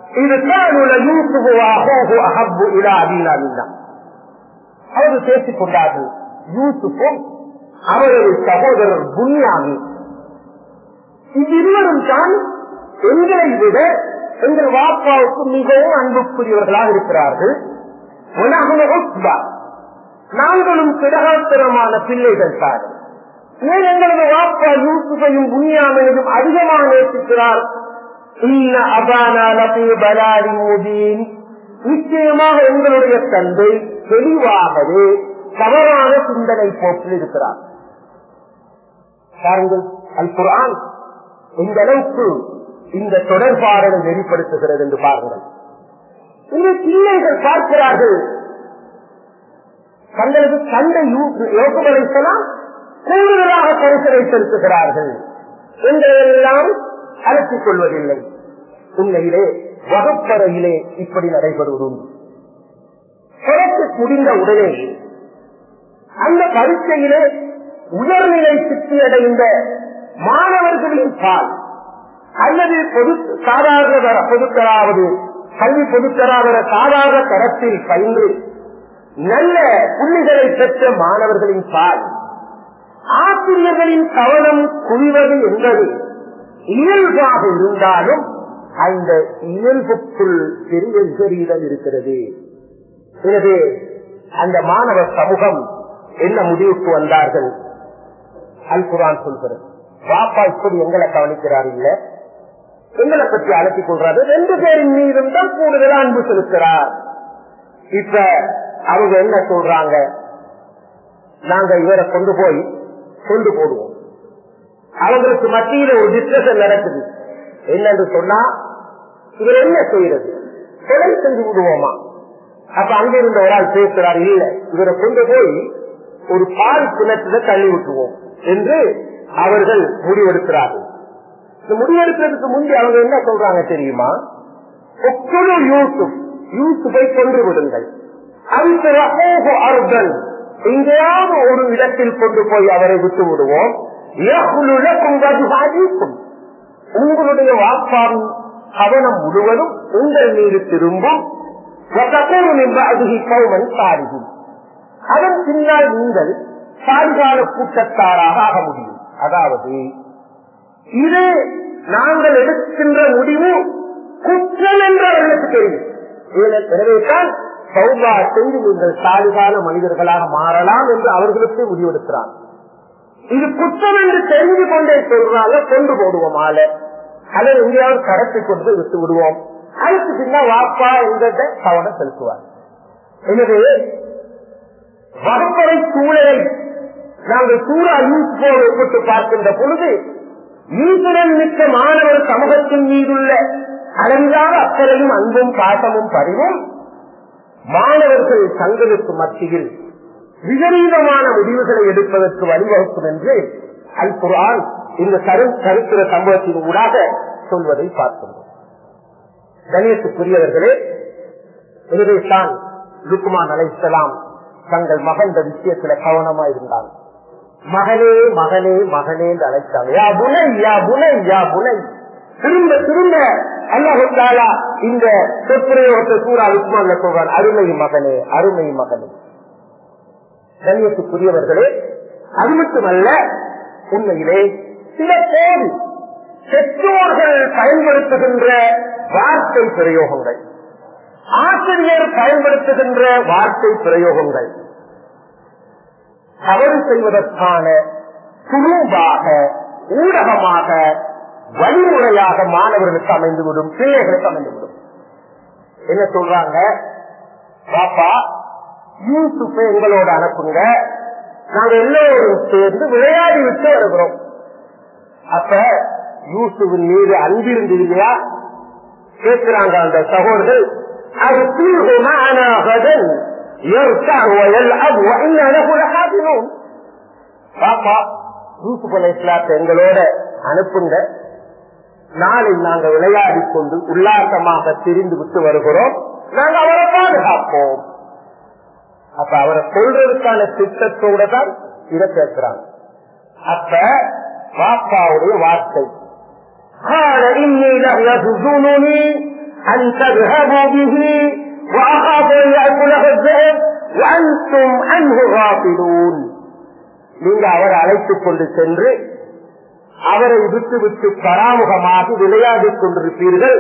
அவர் பேசிக் கொண்டார்கள் யூசுப்பும் அவரது சகோதரர் புன்யாமி இவ்விருவரும் தான் எங்களை விட எங்கள் வாப்பாவுக்கு மிகவும் அன்புக்குரியவர்களாக இருக்கிறார்கள் நாங்களும் கிடகாத்திரமான பிள்ளைகள் தான் ஏன் எங்களது வாப்பா யூசுஃபையும் புனியாமையும் அதிகமாக நேசிக்கிறார் இன்ன அபானா லபி பலாடி மோதீன் நிச்சயமாக எங்களுடைய தந்தை தெளிவாகவே தவறான சிந்தனை போக்கில் இருக்கிறார் பாருங்கள் அல் குரான் இந்த அளவுக்கு இந்த தொடர்பாடலை வெளிப்படுத்துகிறது என்று பாருங்கள் இந்த பிள்ளைகள் பார்க்கிறார்கள் தங்களது தந்தை யோகமளிக்கலாம் கூடுதலாக கருத்தரை செலுத்துகிறார்கள் என்றெல்லாம் அழைத்துக் கொள்வதில்லை உண்மையிலே வகுப்பறையிலே இப்படி நடைபெறுவதும் தொடர்ந்து முடிந்த உடனே அந்த பரீட்சையிலே உயர்நிலை சித்தி அடைந்த மாணவர்களின் பால் அல்லது பொது சாதாரண பொதுத்தராவது கல்வி பொதுத்தராதர சாதாரண தரத்தில் பயின்று நல்ல புள்ளிகளை பெற்ற மாணவர்களின் பால் ஆசிரியர்களின் கவனம் குவிவது என்பது இயல்பாக இருந்தாலும் அந்த இயல்புக்குள் பெரிய விபரீதம் இருக்கிறது எனவே அந்த மாணவ சமூகம் என்ன முடிவுக்கு வந்தார்கள் அல் குரான் சொல்கிறது பாப்பா இப்படி எங்களை கவனிக்கிறார் இல்ல எங்களை பற்றி அழைத்துக் கொள்றாரு ரெண்டு பேரின் மீதும் தான் கூடுதல் அன்பு செலுத்துறார் இப்ப அவங்க என்ன சொல்றாங்க நாங்க இவரை கொண்டு போய் கொண்டு போடுவோம் அவங்களுக்கு மத்தியில ஒரு டிஸ்கஷன் நடக்குது என்னன்னு சொன்னா இவர் என்ன செய்யறது கொலை செஞ்சு விடுவோமா அப்ப அங்க இருந்த ஒரு ஆள் பேசுறாரு இல்ல இவரை கொண்டு போய் ஒரு பால் கிணத்துல தள்ளி விட்டுருவோம் என்று அவர்கள் முடிவெடுக்கிறார்கள் இந்த முடிவெடுக்கிறதுக்கு முந்தி அவங்க என்ன சொல்றாங்க தெரியுமா ஒவ்வொரு யூசுப் யூசுப்பை கொன்று விடுங்கள் அருகல் எங்கேயாவது ஒரு இடத்தில் கொண்டு போய் அவரை விட்டு விடுவோம் உங்களுடைய வாப்பாவின் கவனம் முழுவதும் உங்கள் மீது திரும்பும் அதன் பின்னால் நீங்கள் சாய்கால கூட்டத்தாராக ஆக முடியும் அதாவது இது நாங்கள் எடுக்கின்ற முடிவு குற்றம் என்று அவர்களுக்கு தெரியும் எனவே தான் சௌபா செஞ்சு நீங்கள் சாலிகால மனிதர்களாக மாறலாம் என்று அவர்களுக்கு முடிவெடுக்கிறார் இது குற்றம் என்று தெரிந்து கொண்டே சொல்றாங்க கொண்டு போடுவோம் ஆளை அதை எங்கேயாவது கடத்தி கொண்டு விட்டு விடுவோம் அதுக்கு பின்ன வாப்பா என்கிட்ட கவனம் செலுத்துவார் எனவே வகுப்பறை சூழலை நாங்கள் சூரா யூசுஃபோடு ஒப்பிட்டு பார்க்கின்ற பொழுது ஈஸ்வரன் மிக்க மாணவர் சமூகத்தின் மீதுள்ள அளவிலாத அக்கறையும் அன்பும் பாசமும் பரிவும் மாணவர்கள் தங்களுக்கு மத்தியில் விபரீதமான முடிவுகளை எடுப்பதற்கு வழிவகுக்கும் என்று அல் குரான் இந்த கரு கருத்துர சம்பவத்தின் ஊடாக சொல்வதை பார்க்கிறோம் கணியத்துக்குரியவர்களே எனவேதான் லுக்குமான் அலைசலாம் தங்கள் மகன் விஷயத்துல கவனமா இருந்தாங்க மகனே மகனே மகனே என்று அழைத்தாங்க யா புனை யா புனை யா புனை திரும்ப திரும்ப அல்லாஹாலா இந்த சொற்பிரயோகத்தை சூறா லுக்மான்ல சொல்றான் அருமை மகனே அருமை மகனே கண்ணியத்துக்குரியவர்களே அது மட்டுமல்ல உண்மையிலே சில பேர் பெற்றோர்கள் பயன்படுத்துகின்ற வார்த்தை பிரயோகங்கள் ஆசிரியர் பயன்படுத்துகின்ற வார்த்தை பிரயோகங்கள் தவறு செய்வதற்கான குழுவாக ஊடகமாக வழிமுறையாக மாணவர்களுக்கு அமைந்துவிடும் பிள்ளைகளுக்கு அமைந்துவிடும் என்ன சொல்றாங்க பாப்பா யூசுப்பை எங்களோட அனுப்புங்க நாங்க எல்லோரும் சேர்ந்து விளையாடி விட்டு வருகிறோம் அப்ப யூசுவின் மீது அன்பிருந்து இல்லையா கேட்கிறாங்க அந்த சகோதரர்கள் அது தீர்வுமானாகதன் பாப்பா யூசுப் அலை இஸ்லாத்தை எங்களோட அனுப்புங்க நாளை நாங்க விளையாடி கொண்டு உல்லாசமாக திரிந்து விட்டு வருகிறோம் நாங்க அவரை பாதுகாப்போம் அப்ப அவரை கொள்றதுக்கான திட்டத்தோட தான் இதை கேட்கிறாங்க அப்ப பாப்பாவுடைய வார்த்தை قال إني ليحزنني أن تذهبوا به وأخاف أن يأكله الذئب وأنتم عنه غافلون நீங்க அவரை அழைத்துக் கொண்டு சென்று அவரை விட்டு விட்டு பராமுகமாக விளையாடிக் கொண்டிருப்பீர்கள்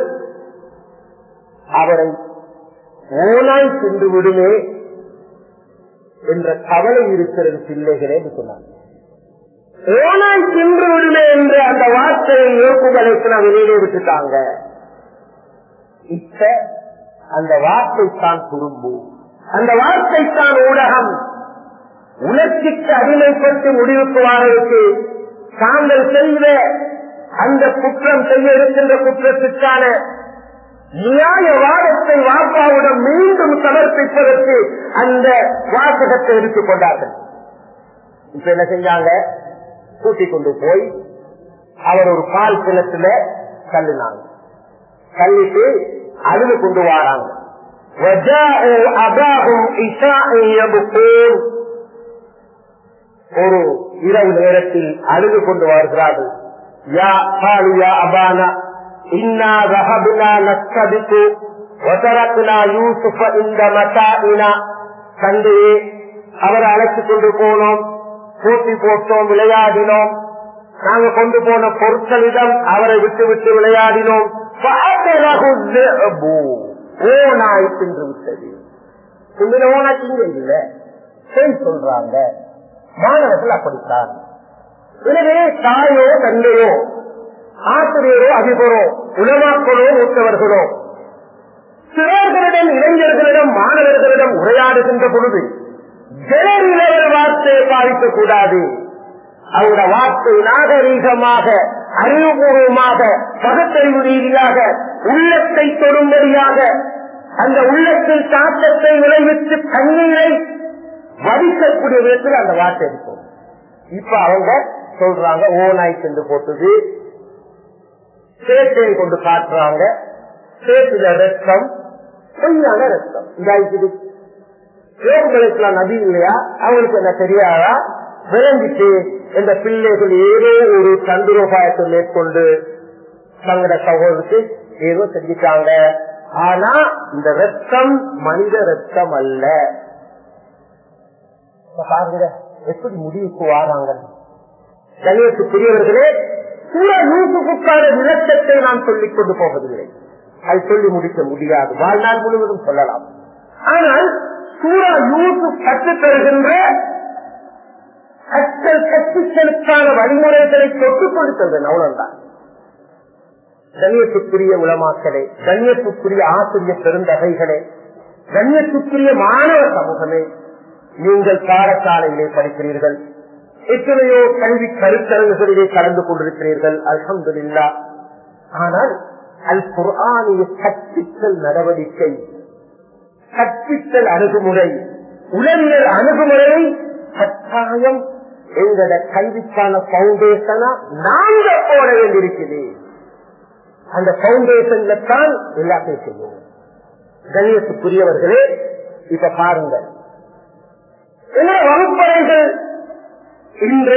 அவரை ஓனாய் சென்று விடுமே என்ற கவலை இருக்கிறது பிள்ளைகளே என்று சொன்னாங்க ஓனாய் சென்று விடுமே என்ற அந்த வார்த்தையை யோகுகளுக்கு நான் வெளியிலே விட்டுட்டாங்க இப்ப அந்த வார்த்தை தான் குறும்பு அந்த வார்த்தை தான் ஊடகம் உணர்ச்சிக்கு அடிமைப்பட்டு முடிவுக்கு வாரதுக்கு தாங்கள் செய்த அந்த குற்றம் செய்ய இருக்கின்ற குற்றத்திற்கான நியாயவாதத்தை வாப்பாவிடம் மீண்டும் சமர்ப்பிப்பதற்கு அந்த வாசகத்தை எடுத்துக் கொண்டார்கள் இப்ப என்ன செஞ்சாங்க கூட்டிக் கொண்டு போய் அவர் ஒரு பால் கிணத்துல தள்ளினாங்க தள்ளிட்டு அழுது கொண்டு வாராங்க وَجَاءُوا أَبَاهُمْ عِشَاءً يَبْكُونَ ஒரு இரவு நேரத்தில் அழுது கொண்டு வருகிறார்கள் யா காலு யா அபானா இன்னா ரஹபுனா நஸ்கபிக்கு வதரக்குனா யூசுஃப இந்த மசாயினா தந்தையே அவரை அழைத்துக் கொண்டு போனோம் போட்டி போட்டோம் விளையாடினோம் நாங்க கொண்டு போன பொருட்களிடம் அவரை விட்டு விட்டு விளையாடினோம் ஓனாய் தின்று விட்டது தின்ன ஓனா திங்க இல்ல செய் சொல்றாங்க மாணவர்கள் அப்படித்தான் எனவே தாயோ தந்தையோ ஆசிரியரோ அதிபரோ உணவாக்களோ மூத்தவர்களோ சிறர்களிடம் இளைஞர்களிடம் மாணவர்களிடம் உரையாடுகின்ற பொழுது ஜெயநிலையர் வார்த்தையை பாதிக்க கூடாது அவரோட வார்த்தை நாகரீகமாக அறிவுபூர்வமாக பகுத்தறிவு ரீதியாக உள்ளத்தை தொடும்படியாக அந்த உள்ளத்தில் தாக்கத்தை விளைவித்து தண்ணீரை வடிக்கக்கூடிய விதத்தில் அந்த வார்த்தை இருக்கும் இப்ப அவங்க சொல்றாங்க ஓனாய் சென்று போட்டது சேற்றையும் கொண்டு காட்டுறாங்க சேத்துல ரத்தம் பொய்யான ரத்தம் இதாயிக்குது யோகங்களுக்கெல்லாம் நதி இல்லையா அவங்களுக்கு என்ன தெரியாதா விளங்கிட்டு இந்த பிள்ளைகள் ஏதோ ஒரு தந்திரோபாயத்தை மேற்கொண்டு தங்கட சகோதரருக்கு ஏதோ செஞ்சுட்டாங்க ஆனா இந்த ரத்தம் மனித ரத்தம் அல்ல பாருங்க எப்படி முடிவுக்கு வாராங்க கணியத்துக்குரியவர்களே சூழ யூசுக்கான விளக்கத்தை நான் சொல்லிக் கொண்டு போவதில்லை அது சொல்லி முடிக்க முடியாது வாழ்நாள் முழுவதும் சொல்லலாம் ஆனால் சூழா யூசு கற்றுத் தருகின்ற கற்றல் கற்பித்தலுக்கான வழிமுறைகளை தொட்டுக் கொடுத்தது அவ்வளவுதான் கண்ணியத்துக்குரிய உளமாக்களே கண்ணியத்துக்குரிய ஆசிரியர் பெருந்தகைகளே கண்ணியத்துக்குரிய மாணவ சமூகமே நீங்கள் பாடசாலையிலே படிக்கிறீர்கள் எத்தனையோ கல்வி கருத்தரங்குகளிலே கலந்து கொண்டிருக்கிறீர்கள் அல்ஹம்துலில்லா ஆனால் அல் குர்ஆனிய கற்பித்தல் நடவடிக்கை கற்பித்தல் அணுகுமுறை உளவியல் அணுகுமுறையை கட்டாயம் எங்களோட கல்விக்கான பவுண்டேஷனா நாங்க போட வேண்டியிருக்குது அந்த பவுண்டேஷன்ல தான் எல்லாத்தையும் செய்யும் கணியத்துக்குரியவர்களே இப்ப பாருங்கள் என்ன வகுப்பறைகள் இன்று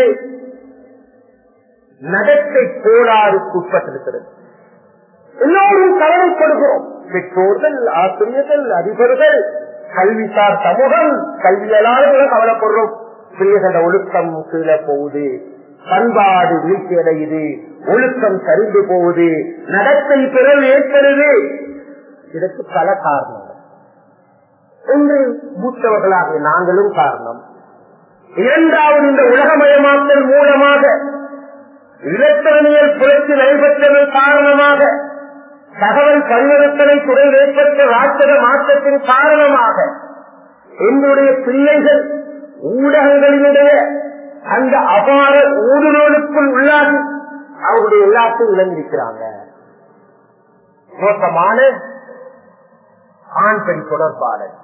நடத்தை கோளாறுக்கு உட்பட்டிருக்கிறது எல்லோரும் கவலைப்படுகிறோம் பெற்றோர்கள் ஆசிரியர்கள் அதிபர்கள் கல்விசார் சமூகம் கல்வியலாளர்களும் கவலைப்படுறோம் பிள்ளைகள ஒழுக்கம் கீழே போகுது பண்பாடு வீழ்ச்சி அடையுது ஒழுக்கம் சரிந்து போகுது நடத்தை பிறகு ஏற்படுது இதற்கு பல காரணங்கள் ஒன்று மூத்தவர்களாக நாங்களும் காரணம் இரண்டாவது இந்த உலகமயமாக்கல் மூலமாக இலக்கணியல் புரட்சி நடைபெற்றதன் காரணமாக தகவல் பரிவர்த்தனை துறையில் ஏற்பட்ட ராட்சத மாற்றத்தின் காரணமாக என்னுடைய பிள்ளைகள் ஊடகங்களினுடைய அந்த அபார ஊடுருவலுக்குள் உள்ளாகி அவருடைய எல்லாத்தையும் இழந்திருக்கிறாங்க மோசமான ஆண் பெண் தொடர்பாளர்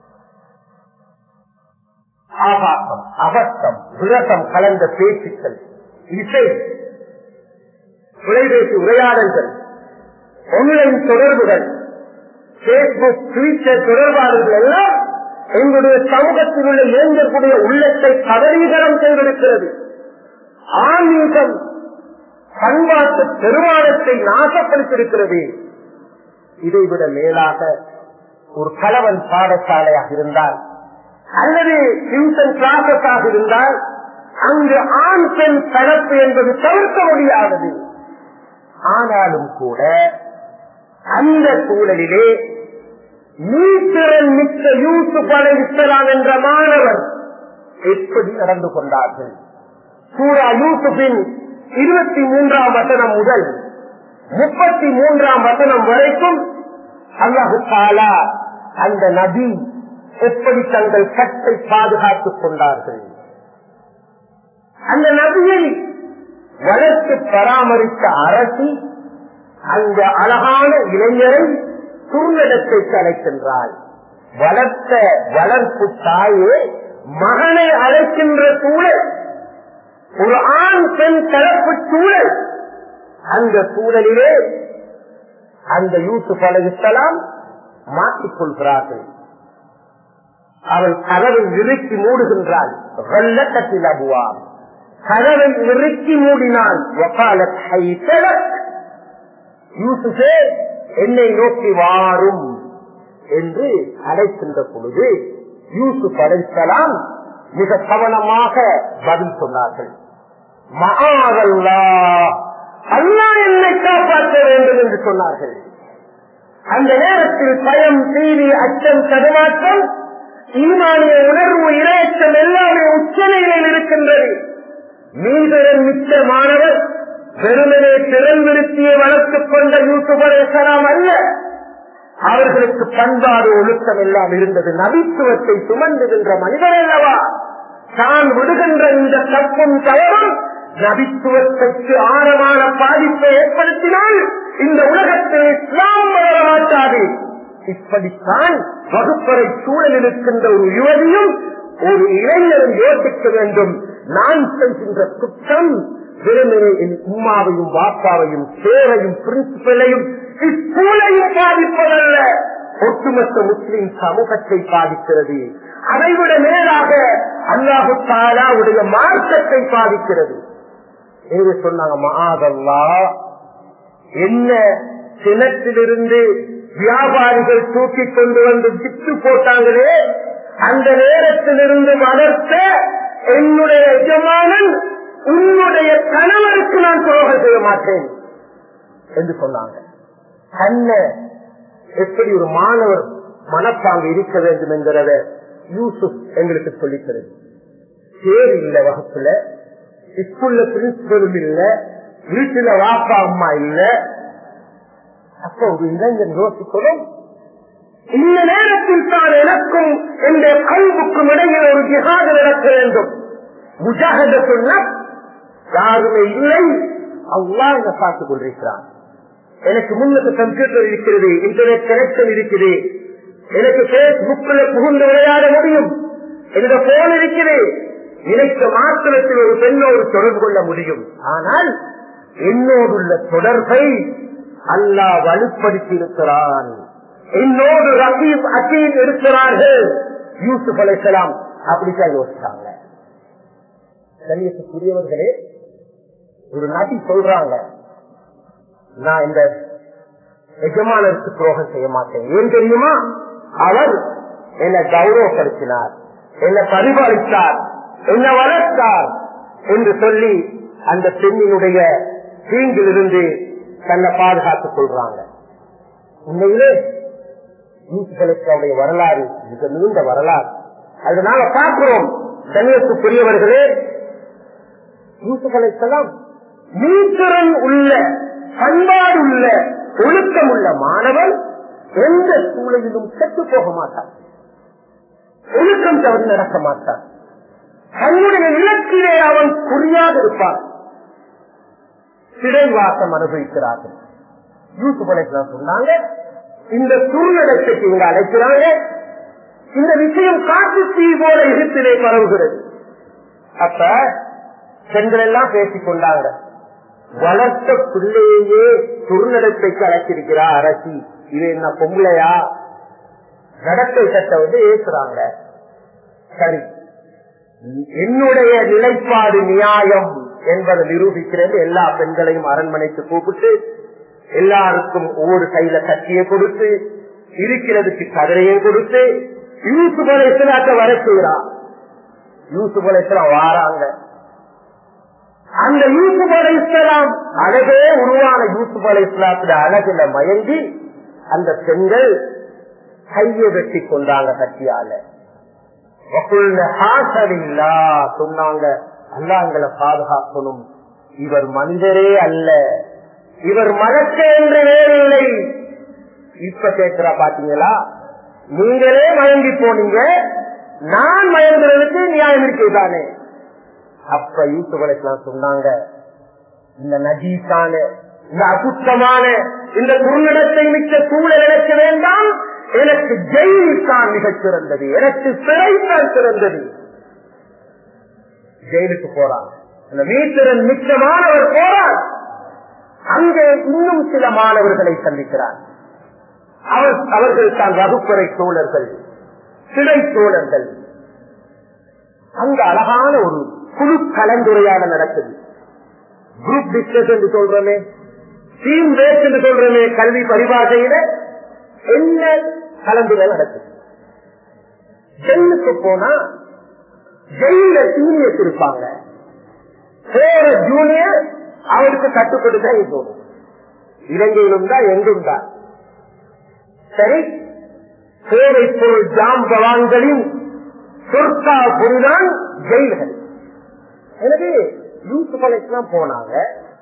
ஆபாசம் அபத்தம் விரசம் கலந்த பேச்சுக்கள் இசை தொலைபேசி உரையாடல்கள் ஆன்லைன் தொடர்புகள் பேஸ்புக் ட்விட்டர் தொடர்பாளர்கள் எல்லாம் எங்களுடைய சமூகத்தில் உள்ள இளைஞர்களுடைய உள்ளத்தை கதவீகரம் செய்திருக்கிறது ஆன்மீகம் பண்பாட்டு பெருமானத்தை நாசப்படுத்தியிருக்கிறது இதைவிட மேலாக ஒரு கலவன் பாடசாலையாக இருந்தால் அல்லது டியூஷன் கிளாஸஸாக இருந்தால் அங்கு ஆண் பெண் கலப்பு என்பது தவிர்க்க முடியாதது ஆனாலும் கூட அந்த சூழலிலே நீத்திறன் மிக்க யூசுப் அலைவிக்கலாம் என்ற மாணவர் எப்படி நடந்து கொண்டார்கள் சூரா யூசுப்பின் இருபத்தி மூன்றாம் வசனம் முதல் முப்பத்தி மூன்றாம் வசனம் வரைக்கும் அல்லாஹு தாலா அந்த நபி எப்படி தங்கள் கட்டை பாதுகாத்துக் கொண்டார்கள் அந்த நபியை வளர்த்து பராமரித்த அரசி அந்த அழகான இளைஞரை துர்நடத்தைக்கு அழைக்கின்றாள் வளர்த்த வளர்ப்பு தாயே மகனை அழைக்கின்ற சூழல் ஒரு ஆண் பெண் தரப்பு சூழல் அந்த சூழலிலே அந்த யூசுப் அலைஹிஸ்ஸலாம் மாற்றிக் கொள்கிறார்கள் அவள் கதவை இறுக்கி மூடுகின்றாள் வெள்ளக்கத்தில் அபுவாம் கதவை இறுக்கி மூடினாள் வக்காலத் ஹைதலக். யூசுஃபே என்னை நோக்கி வாரும் என்று அழைக்கின்ற பொழுது யூசுப் அழைக்கலாம் மிக கவனமாக பதில் சொன்னார்கள் மகாதல்லா அல்லா என்னை காப்பாற்ற வேண்டும் என்று சொன்னார்கள் அந்த நேரத்தில் பயம் தீவி அச்சம் தடுமாற்றம் ஈமானிய உணர்வு இரையச்சம் எல்லாமே உச்சநிலையில் இருக்கின்றது மீதரன் மிச்ச மாணவர் பெருமனே திறன் விருத்தியை வளர்த்துக் கொண்ட யூசுப் அலைஹிஸ்ஸலாம் அல்ல அவர்களுக்கு பண்பாடு ஒழுக்கம் எல்லாம் இருந்தது நபித்துவத்தை சுமந்துகின்ற மனிதர் அல்லவா தான் விடுகின்ற இந்த தப்பும் தவறும் நபித்துவத்திற்கு ஆழமான பாதிப்பை ஏற்படுத்தினால் இந்த உலகத்தில் இஸ்லாம் வளர மாட்டாது இப்படித்தான் வகுப்பறை சூழலில் இருக்கின்ற ஒரு யுவதியும் ஒரு இளைஞரும் யோசிக்க வேண்டும் நான் செய்கின்ற குற்றம் வெறுமனே என் உம்மாவையும் வாப்பாவையும் சேவையும் பிரின்சிபலையும் இச்சூழையும் பாதிப்பதல்ல ஒட்டுமொத்த முஸ்லிம் சமூகத்தை பாதிக்கிறது அதைவிட மேலாக அல்லாஹு தாலாவுடைய மார்க்கத்தை பாதிக்கிறது என்று சொன்னாங்க மகாதல்லா என்ன சினத்திலிருந்து வியாபாரிகள் தூக்கி கொண்டு வந்து விட்டு போட்டாங்களே அந்த நேரத்திலிருந்து வளர்த்த என்னுடைய எஜமானன் உன்னுடைய கணவருக்கு நான் துரோகம் செய்ய மாட்டேன் என்று சொன்னாங்க கண்ண எப்படி ஒரு மாணவர் மனப்பாங்கு இருக்க வேண்டும் என்கிறத யூசுப் எங்களுக்கு சொல்லித்தருது பேர் இல்ல வகுப்புல ஸ்கூல்ல பிரின்சிபலும் இல்ல வீட்டுல வாப்பா அம்மா இல்ல அப்ப ஒரு இளைஞன் யோசிக்கணும் இந்த நேரத்தில் தான் எனக்கும் என்ற கல்வுக்கும் இடையில் ஒரு ஜிஹாது நடக்க வேண்டும் முஜாகத சொன்ன யாருமே இல்லை அல்லா என்ன பார்த்துக் கொண்டிருக்கிறான் எனக்கு முன்னுக்கு கம்ப்யூட்டர் இருக்கிறது இன்டர்நெட் கனெக்ஷன் இருக்குது எனக்கு பேஸ்புக்ல புகுந்து விளையாட முடியும் என்னோட போன் இருக்குது நினைத்த மாத்திரத்தில் ஒரு பெண்ணோடு தொடர்பு கொள்ள முடியும் ஆனால் என்னோடுள்ள தொடர்பை அல்லாஹ் வலுப்படுத்தி இருக்கிறான் என்னோடு ரகீப் அகீம் இருக்கிறார்கள் யூசுப் அலைசலாம் அப்படித்தான் யோசிச்சாங்க கண்ணியத்துக்குரியவர்களே ஒரு நபி சொல்றாங்க நான் இந்த எஜமானருக்கு துரோகம் செய்ய மாட்டேன் ஏன் தெரியுமா அவர் என்னை கௌரவப்படுத்தினார் என்னை பரிபாலித்தார் என்னை வளர்த்தார் என்று சொல்லி அந்த பெண்ணினுடைய தீங்கிலிருந்து தன்னை பாதுகாத்துக் கொள்றாங்க உண்மையிலே யூசுகளுடைய வரலாறு மிக நீண்ட வரலாறு அதனால பார்க்கிறோம் கண்ணியத்துக்குரியவர்களே யூசுகளைக்கெல்லாம் நீத்திறன் உள்ள பண்பாடு உள்ள ஒழுக்கம் உள்ள மாணவன் எந்த சூழலிலும் செத்து போக மாட்டான் ஒழுக்கம் தவறு நடக்க மாட்டான் தன்னுடைய இலக்கிலே அவன் குறியாக இருப்பான் சிறைவாசம் அனுபவிக்கிறார்கள் யூசுப் சொன்னாங்க இந்த சூழ்நிலத்துக்கு இங்க அழைக்கிறாங்க இந்த விஷயம் காட்டு தீ போல இருத்திலே பரவுகிறது அப்ப பெண்கள் எல்லாம் பேசிக் கொண்டாங்க வளர்த்த பிள்ளையே துர்நடத்தைக்கு அழைச்சிருக்கிறா அரசி இது என்ன பொம்பளையா நடத்தை சட்ட வந்து ஏசுறாங்க சரி என்னுடைய நிலைப்பாடு நியாயம் என்பதை நிரூபிக்கிறது எல்லா பெண்களையும் அரண்மனைக்கு கூப்பிட்டு எல்லாருக்கும் ஒவ்வொரு கையில கட்டியை கொடுத்து இருக்கிறதுக்கு கதிரையும் கொடுத்து யூசுப் அலைசலாக்க வர செய்யறான் யூசுப் அலைசலாம் வாராங்க அந்த யூசுப் அலை இஸ்லாம் அழகே உருவான யூசுப் அலை இஸ்லாத்துல அழகுல மயங்கி அந்த பெண்கள் கையை வெட்டி கொண்டாங்க கட்டியால சொன்னாங்க அல்லாங்களை பாதுகாக்கணும் இவர் மனிதரே அல்ல இவர் மனசே என்று வேறில்லை இப்ப கேட்கிறா பாத்தீங்களா நீங்களே மயங்கி போனீங்க நான் மயங்குறதுக்கு நியாயம் இருக்குதானே அப்ப யூசுப் சொன்னாங்க இந்த நஜீசான இந்த அசுத்தமான இந்த குறுநிடத்தை மிக்க சூழல் எனக்கு வேண்டாம் எனக்கு ஜெயில் தான் மிகச் சிறந்தது எனக்கு சிறை தான் சிறந்தது ஜெயிலுக்கு போறான் இந்த மீத்திரன் மிக்க மாணவர் போறார் அங்கே இன்னும் சில மாணவர்களை சந்திக்கிறார் அவர் அவர்கள் தான் வகுப்பறை தோழர்கள் சிறை தோழர்கள் அங்க அழகான ஒரு குழு கலந்துரையாடல் நடக்குது குரூப் டிஸ்கஸ் என்று சொல்றோமே டீம் பேஸ் என்று சொல்றோமே கல்வி பரிபாஷையில என்ன கலந்துரையாடல் நடக்குது ஜெயிலுக்கு போனா ஜெயில சீனியர்ஸ் இருப்பாங்க போற ஜூனியர் அவருக்கு கட்டுப்பட்டு தான் போகும் இலங்கையிலும் தான் எங்கும் தான் சரி சேவை பொருள் ஜாம்பவான்களின் சொற்கா பொருள்தான் ஜெயில்கள் எனவே யூசுப் அலைஸ்லாம் போனாங்க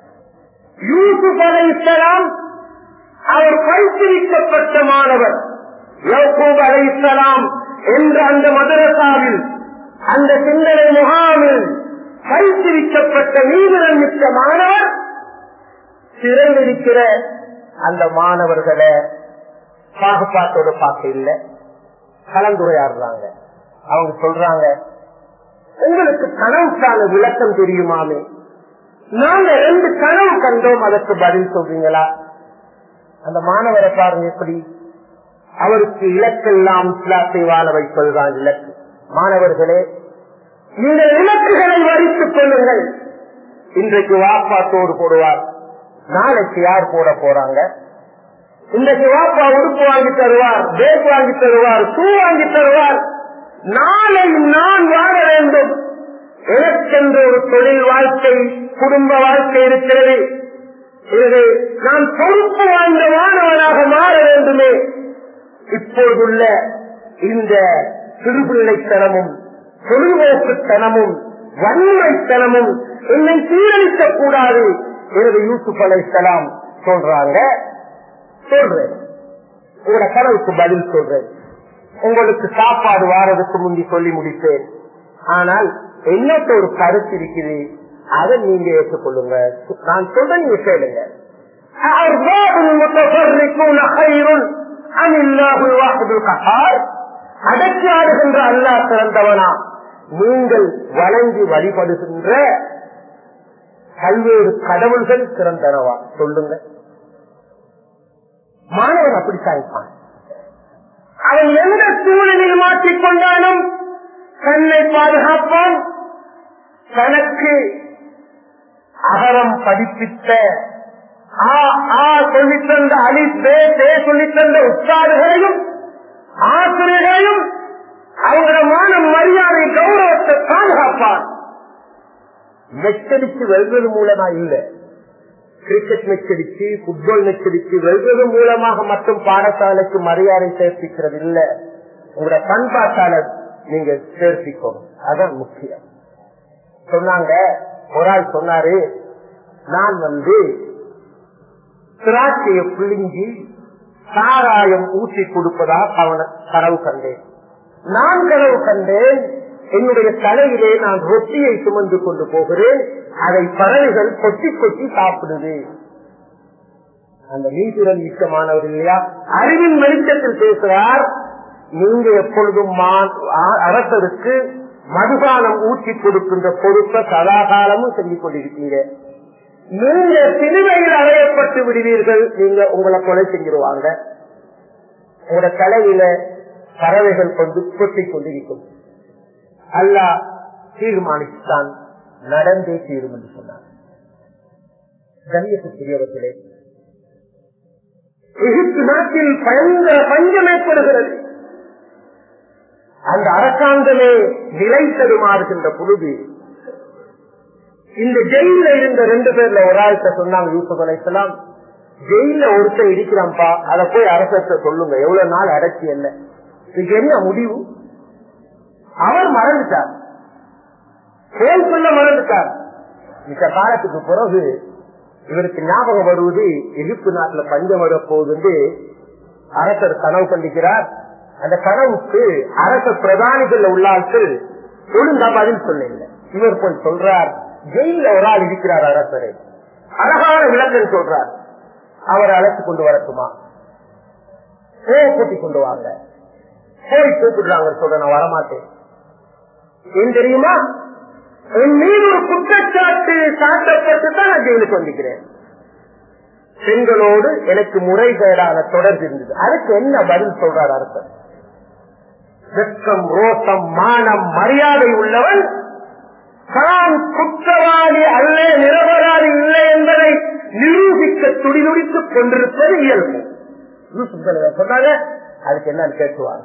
யூசுப் அலைஸ்லாம் அவர் பயிற்றுவிக்கப்பட்ட மாணவர் யக்கூப் அலைஸ்லாம் என்ற அந்த மதரசாவில் அந்த சிந்தனை முகாமில் பயிற்றுவிக்கப்பட்ட நீதிரன் மிக்க மாணவர் சிறையில் இருக்கிற அந்த மாணவர்களை பாகுபாட்டோட பார்க்க இல்லை கலந்துரையாடுறாங்க அவங்க சொல்றாங்க உங்களுக்கு கனவுக்கான விளக்கம் தெரியுமாமே நாங்க ரெண்டு கனவு கண்டோம் அதற்கு பதில் சொல்றீங்களா அந்த மாணவரை பாருங்க எப்படி அவருக்கு இலக்கெல்லாம் இஸ்லாத்தை வாழ வைப்பதுதான் இலக்கு மாணவர்களே இந்த இலக்குகளை வரித்துக் கொள்ளுங்கள் இன்றைக்கு வாப்பாத்தோடு போடுவார் நாளைக்கு யார் போட போறாங்க இன்றைக்கு வாப்பா உடுப்பு வாங்கி தருவார் பேக் வாங்கி தருவார் ஷூ வாங்கி தருவார் நாளை நான் வாழ வேண்டும் எனக்கென்ற ஒரு தொழில் வாழ்க்கை குடும்ப வாழ்க்கை இருக்கிறது இது நான் பொறுப்பு வாய்ந்த மாணவனாக மாற வேண்டுமே இப்போதுள்ள இந்த சிறுபிள்ளைத்தனமும் பொழுதுபோக்குத்தனமும் வன்மைத்தனமும் என்னை சீரழிக்க கூடாது என்று யூசுப் அலைசலாம் சொல்றாங்க சொல்றேன் உங்களோட கனவுக்கு பதில் சொல்றேன் உங்களுக்கு சாப்பாடு வாரதுக்கு முந்தி சொல்லி முடிப்பேன் ஆனால் என்னத்த ஒரு கருத்து இருக்குது அதை நீங்க ஏற்றுக்கொள்ளுங்க நான் சொல்றேன் நீங்க கேளுங்க أأرباب متفرقون خير أم الله الواحد القهار அடக்கி ஆடுகின்ற அல்லாஹ் சிறந்தவனா நீங்கள் வழங்கி வழிபடுகின்ற பல்வேறு கடவுள்கள் சிறந்தனவா சொல்லுங்க மாணவன் அப்படித்தான் இருப்பான் அவன் எந்த சூழலில் மாற்றிக்கொண்டாலும் தன்னை பாதுகாப்பான் தனக்கு அகரம் படிப்பித்த ஆ ஆ சொல்லித்தந்த அலி பே தே சொல்லித்தந்த உற்சாகங்களையும் ஆசிரியர்களையும் அவங்களோட மான மரியாதை கௌரவத்தை பாதுகாப்பான் மெச்சடிச்சு வெல்வது மூலமா இல்ல கிரிக்கெட் மெச்சடிச்சு புட்பால் மெச்சடிச்சு வெல்வது மூலமாக மட்டும் பாடசாலைக்கு மரியாதை சேர்ப்பிக்கிறது இல்ல உங்களோட பண்பாட்டால நீங்க சேர்ப்பிக்கணும் அதான் முக்கியம் சொன்னாங்க ஒரு ஆள் சொன்னாரு நான் வந்து திராட்சையை பிழிஞ்சி சாராயம் ஊற்றி கொடுப்பதாக அவன கனவு கண்டேன் நான் கனவு கண்டேன் என்னுடைய தலையிலே நான் ரொட்டியை சுமந்து கொண்டு போகிறேன் அதை பறவைகள் கொத்தி கொத்தி சாப்பிடுது அந்த நீதிரன் மிக்கமானவர் இல்லையா அறிவின் வெளிச்சத்தில் பேசுகிறார் நீங்க எப்பொழுதும் அரசருக்கு மதுபானம் ஊற்றி கொடுக்கின்ற பொறுப்பை சதாகாலமும் செஞ்சு கொண்டிருக்கீங்க நீங்க சிலுவையில் அறையப்பட்டு விடுவீர்கள் நீங்க உங்களை கொலை செஞ்சிருவாங்க உங்களோட தலையில பறவைகள் கொண்டு கொட்டி கொண்டிருக்கும் அல்லா தீர்மானித்தான் நடந்தே தீரும் என்று சொன்னார் கண்ணியத்துக்குரியவர்களே எகிப்து நாட்டில் பயங்கர பஞ்சம் ஏற்படுகிறது அந்த அரசாங்கமே நிலை தருமாறுகின்ற பொழுது இந்த ஜெயில இருந்த ரெண்டு பேர்ல ஒரு ஆள்கிட்ட சொன்னாங்க யூசுப் அலைசலாம் ஜெயில ஒருத்தர் இருக்கிறான்ப்பா அதை போய் அரசத்தை சொல்லுங்க எவ்வளவு நாள் அடைச்சி என்ன இதுக்கு என்ன முடிவு அவர் மறந்துட்டார் போல் சொல்ல மறந்துட்டார் இந்த காலத்துக்கு பிறகு இவருக்கு ஞாபகம் வருவது எகிப்து நாட்டுல பஞ்சம் வர போகுது அரசர் கனவு கண்டிக்கிறார் அந்த கனவுக்கு அரச பிரதானிகள் உள்ள ஆட்கள் ஒழுங்கா பதில் சொன்ன இவர் போய் சொல்றார் ஜெயில ஒரு ஆள் இருக்கிறார் அரசரை அழகான விளக்கம் சொல்றார் அவரை அழைத்து கொண்டு வரட்டுமா கூட்டி கொண்டு வாங்க போய் கூப்பிடுறாங்க சொல்ற நான் வரமாட்டேன் ஏன் தெரியுமா என் மீது ஒரு குற்றச்சாட்டு சாட்டப்பட்டு தான் நான் ஜெயிலுக்கு வந்திருக்கிறேன் பெண்களோடு எனக்கு முறைகேடான தொடர்பு இருந்தது அதுக்கு என்ன பதில் சொல்றார் அரசர் வெட்கம் ரோசம் மானம் மரியாதை உள்ளவன் தான் குற்றவாளி அல்ல நிரபராதி இல்லை என்பதை நிரூபிக்க துடிதுடித்துக் கொண்டிருப்பது இயல்பு சொன்னாங்க அதுக்கு என்னன்னு கேட்டுவாங்க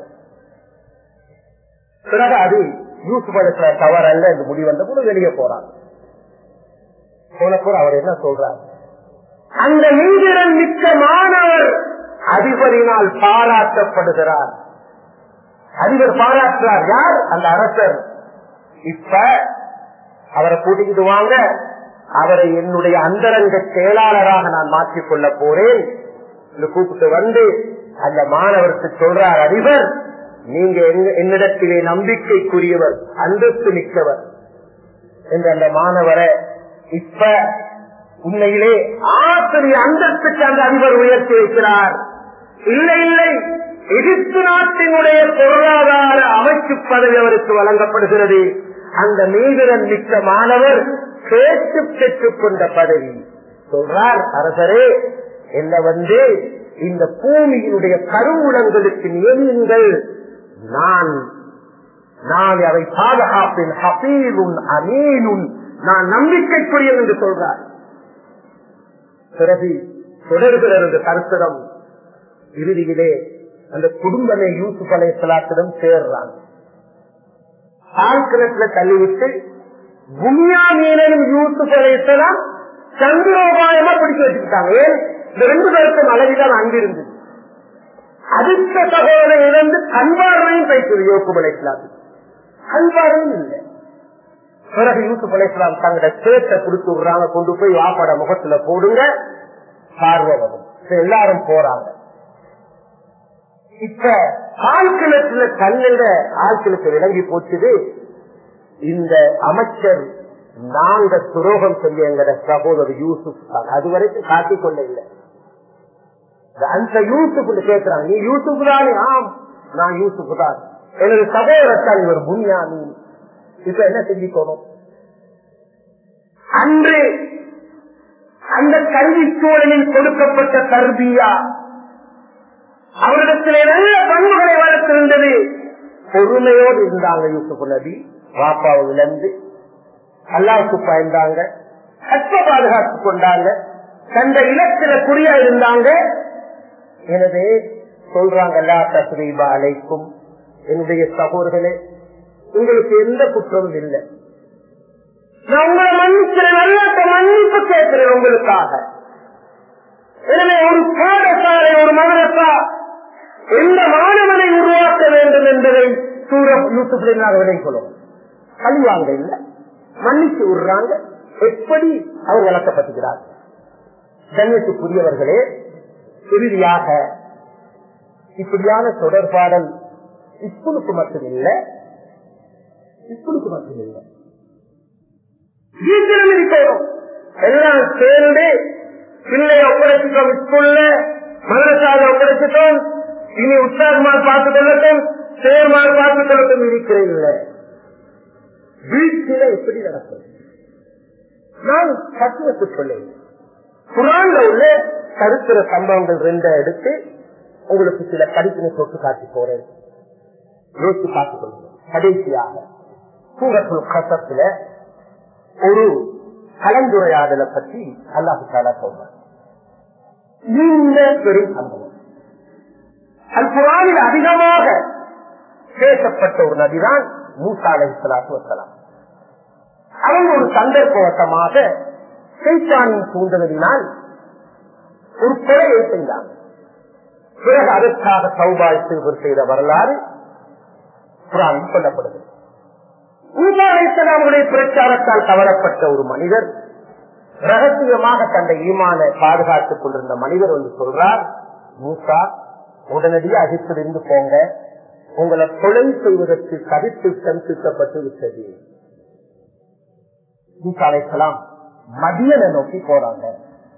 பிறகு அது யூசுப் அலிஸ்லா தவறு அல்ல என்று முடிவு வந்த கூட வெளியே போறாங்க போனப்போது அவர் என்ன சொல்றார் அந்த நீதிரன் மிக்க மாணவர் அதிபரினால் பாராட்டப்படுகிறார் அதிபர் பாராட்டுறார் யார் அந்த அரசர் இப்ப அவரை கூட்டிக்கிட்டு வாங்க அவரை என்னுடைய அந்தரங்க செயலாளராக நான் மாற்றிக் கொள்ள போறேன் கூப்பிட்டு வந்து அந்த மாணவருக்கு சொல்றார் அதிபர் நீங்க என்னிடத்திலே நம்பிக்கைக்குரியவர் அந்தஸ்து மிக்கவர் என்று அந்த மாணவரை இப்ப உண்மையிலே ஆசிரிய அந்தஸ்துக்கு அந்த அதிபர் உயர்த்தி வைக்கிறார் இல்லை இல்லை எகிப்து நாட்டினுடைய பொருளாதார அமைச்சு பதவி அவருக்கு வழங்கப்படுகிறது அந்த மீதிரன் மிக்க மாணவர் கேட்டு பெற்றுக் கொண்ட பதவி சொல்றார் அரசரே என்ன வந்து இந்த பூமியினுடைய கருவூலங்களுக்கு நியமியுங்கள் நான் நான் அதை பாதுகாப்பின் ஹபீலும் அமீனும் நான் நம்பிக்கைக்குரியவன் என்று சொல்றார் பிறகு தொடர்கிறது கருத்திடம் இறுதியிலே அந்த குடும்பமே யூசுப் அலை சலாத்திடம் சேர்றாங்க ஆழ்கிணத்துல தள்ளிவிட்டு புண்ணியாமீனும் யூசுப் அலைசலாம் சந்திரோபாயமா பிடிச்சு வச்சுக்கிட்டாங்க ஏன் இந்த ரெண்டு பேருக்கும் அளவிதான் அங்கு இருந்தது அடுத்த சகோதரனை இழந்து கண்பார்வையும் பேசுது யூசுப் அலைசலாம் கண்பார்வையும் இல்லை பிறகு யூசுப் அலைசலாம் தங்களோட சேட்டை கொடுத்து விடுறாங்க கொண்டு போய் வாப்பாட முகத்துல போடுங்க பார்வை வரும் எல்லாரும் போறாங்க இப்ப ஆழ்கிணத்துல தன்னிட ஆழ்கிணத்து விளங்கி போச்சுது இந்த அமைச்சர் நாங்க துரோகம் செய்ய எங்கட சகோதரர் யூசுப் தான் அதுவரைக்கும் காட்டிக் கொள்ள இல்லை அந்த யூசுப் கேட்கிறாங்க நீ யூசுப் தானே ஆம் நான் யூசுப் தான் எனது சகோதரத்தான் இவர் புண்ணியாமி இப்ப என்ன செஞ்சுக்கணும் அன்று அந்த கல்வி சூழலில் கொடுக்கப்பட்ட கல்வியா அவரிடத்திலே நல்ல பண்புகளை வளர்த்திருந்தது பொறுமையோடு இருந்தாங்க யூசுப் நபி பாப்பாவிலிருந்து அல்லாவுக்கு பயந்தாங்க கற்ப பாதுகாத்துக் கொண்டாங்க தந்த இலக்கில குறியா இருந்தாங்க எனவே சொல்றாங்க அல்லா தஸ்ரீபா அழைக்கும் என்னுடைய சகோதரர்களே உங்களுக்கு எந்த குற்றமும் இல்லை நான் உங்களை மன்னிக்கிறேன் அல்லாட்ட மன்னிப்பு கேட்கிறேன் உங்களுக்காக எனவே ஒரு பாடசாலை ஒரு மதரசா எந்த மாணவனை உருவாக்க வேண்டும் என்பதை சூர யூசுஃபில் நாங்கள் விளைக்கொள்ளும் கழிவாங்க இல்ல மன்னிச்சு விடுறாங்க எப்படி அவர் வளர்க்கப்பட்டுகிறார் கண்ணியத்துக்குரியவர்களே இறுதியாக இப்படியான தொடர்பாடல் ஸ்கூலுக்கு மட்டும் இல்ல ஸ்கூலுக்கு மட்டும் இல்ல வீட்டிலும் இருக்கணும் எல்லாம் சேர்ந்து பிள்ளைய ஒப்படைச்சிட்டோம் ஸ்கூல்ல மதரசாக ஒப்படைச்சிட்டோம் இனி உற்சாகமால் பார்த்துக் கொள்ளட்டும் சேர்மால் பார்த்துக் கொள்ளட்டும் இருக்கிறேன் இல்ல வீட்டில எப்படி நடக்கும் நான் தத்துவத்து சொல்லேன் குரான்ல உள்ள சரித்திர சம்பவங்கள் ரெண்ட எடுத்து உங்களுக்கு சில படிப்பினை தொட்டு காட்டி போறேன் யோசித்து பார்த்துக் கொள்ளுங்க கடைசியாக சூரத்துல் கசத்துல ஒரு கலந்துரையாடலை பற்றி அல்லாஹு தாலா சொல்றார் நீண்ட பெரும் சம்பவம் அல் குரானில் அதிகமாக பேசப்பட்ட ஒரு நபிதான் மூசா அலை சலாத்து வசலாம் அவங்க ஒரு சந்தர்ப்பவசமாக சைத்தானின் தூண்டுதலினால் ஒரு கொலையை செய்தாங்க பிறகு அதற்காக சௌபாய் சிறுவர் செய்த வரலாறு குரானில் சொல்லப்படுகிறது ஊமாவுடைய பிரச்சாரத்தால் கவரப்பட்ட ஒரு மனிதர் ரகசியமாக தந்த ஈமான பாதுகாத்துக் கொண்டிருந்த மனிதர் வந்து சொல்றார் மூசா உடனடியாக அகித்திருந்து போங்க உங்களை கொலை செய்வதற்கு கருத்திட்டம் தீட்டப்பட்டு விட்டது மூசா அலைக்கலாம் மதியனை நோக்கி போறாங்க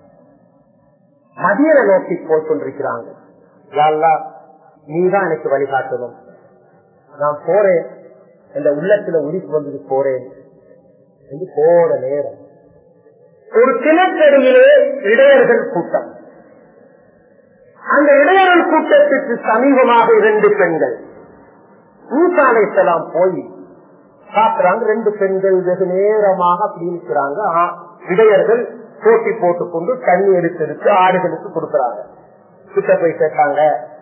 மதியனை நோக்கி போய் கொண்டிருக்கிறாங்க நீதான் எனக்கு வழிகாட்டணும் நான் போறேன் இந்த உள்ளத்துல உரிப்பு வந்து போறேன் என்று போற நேரம் ஒரு கிணற்றடியிலே இடையர்கள் கூட்டம் அந்த இடையர்கள் கூட்டத்திற்கு சமீபமாக இரண்டு பெண்கள் ஊசாலைத்தெல்லாம் போய் பாக்குறாங்க ரெண்டு பெண்கள் வெகு நேரமாக அப்படி இருக்கிறாங்க இடையர்கள் போட்டி போட்டுக்கொண்டு தண்ணி எடுத்து எடுத்து ஆடுகளுக்கு கொடுக்கறாங்க கிட்ட போய் கேட்டாங்க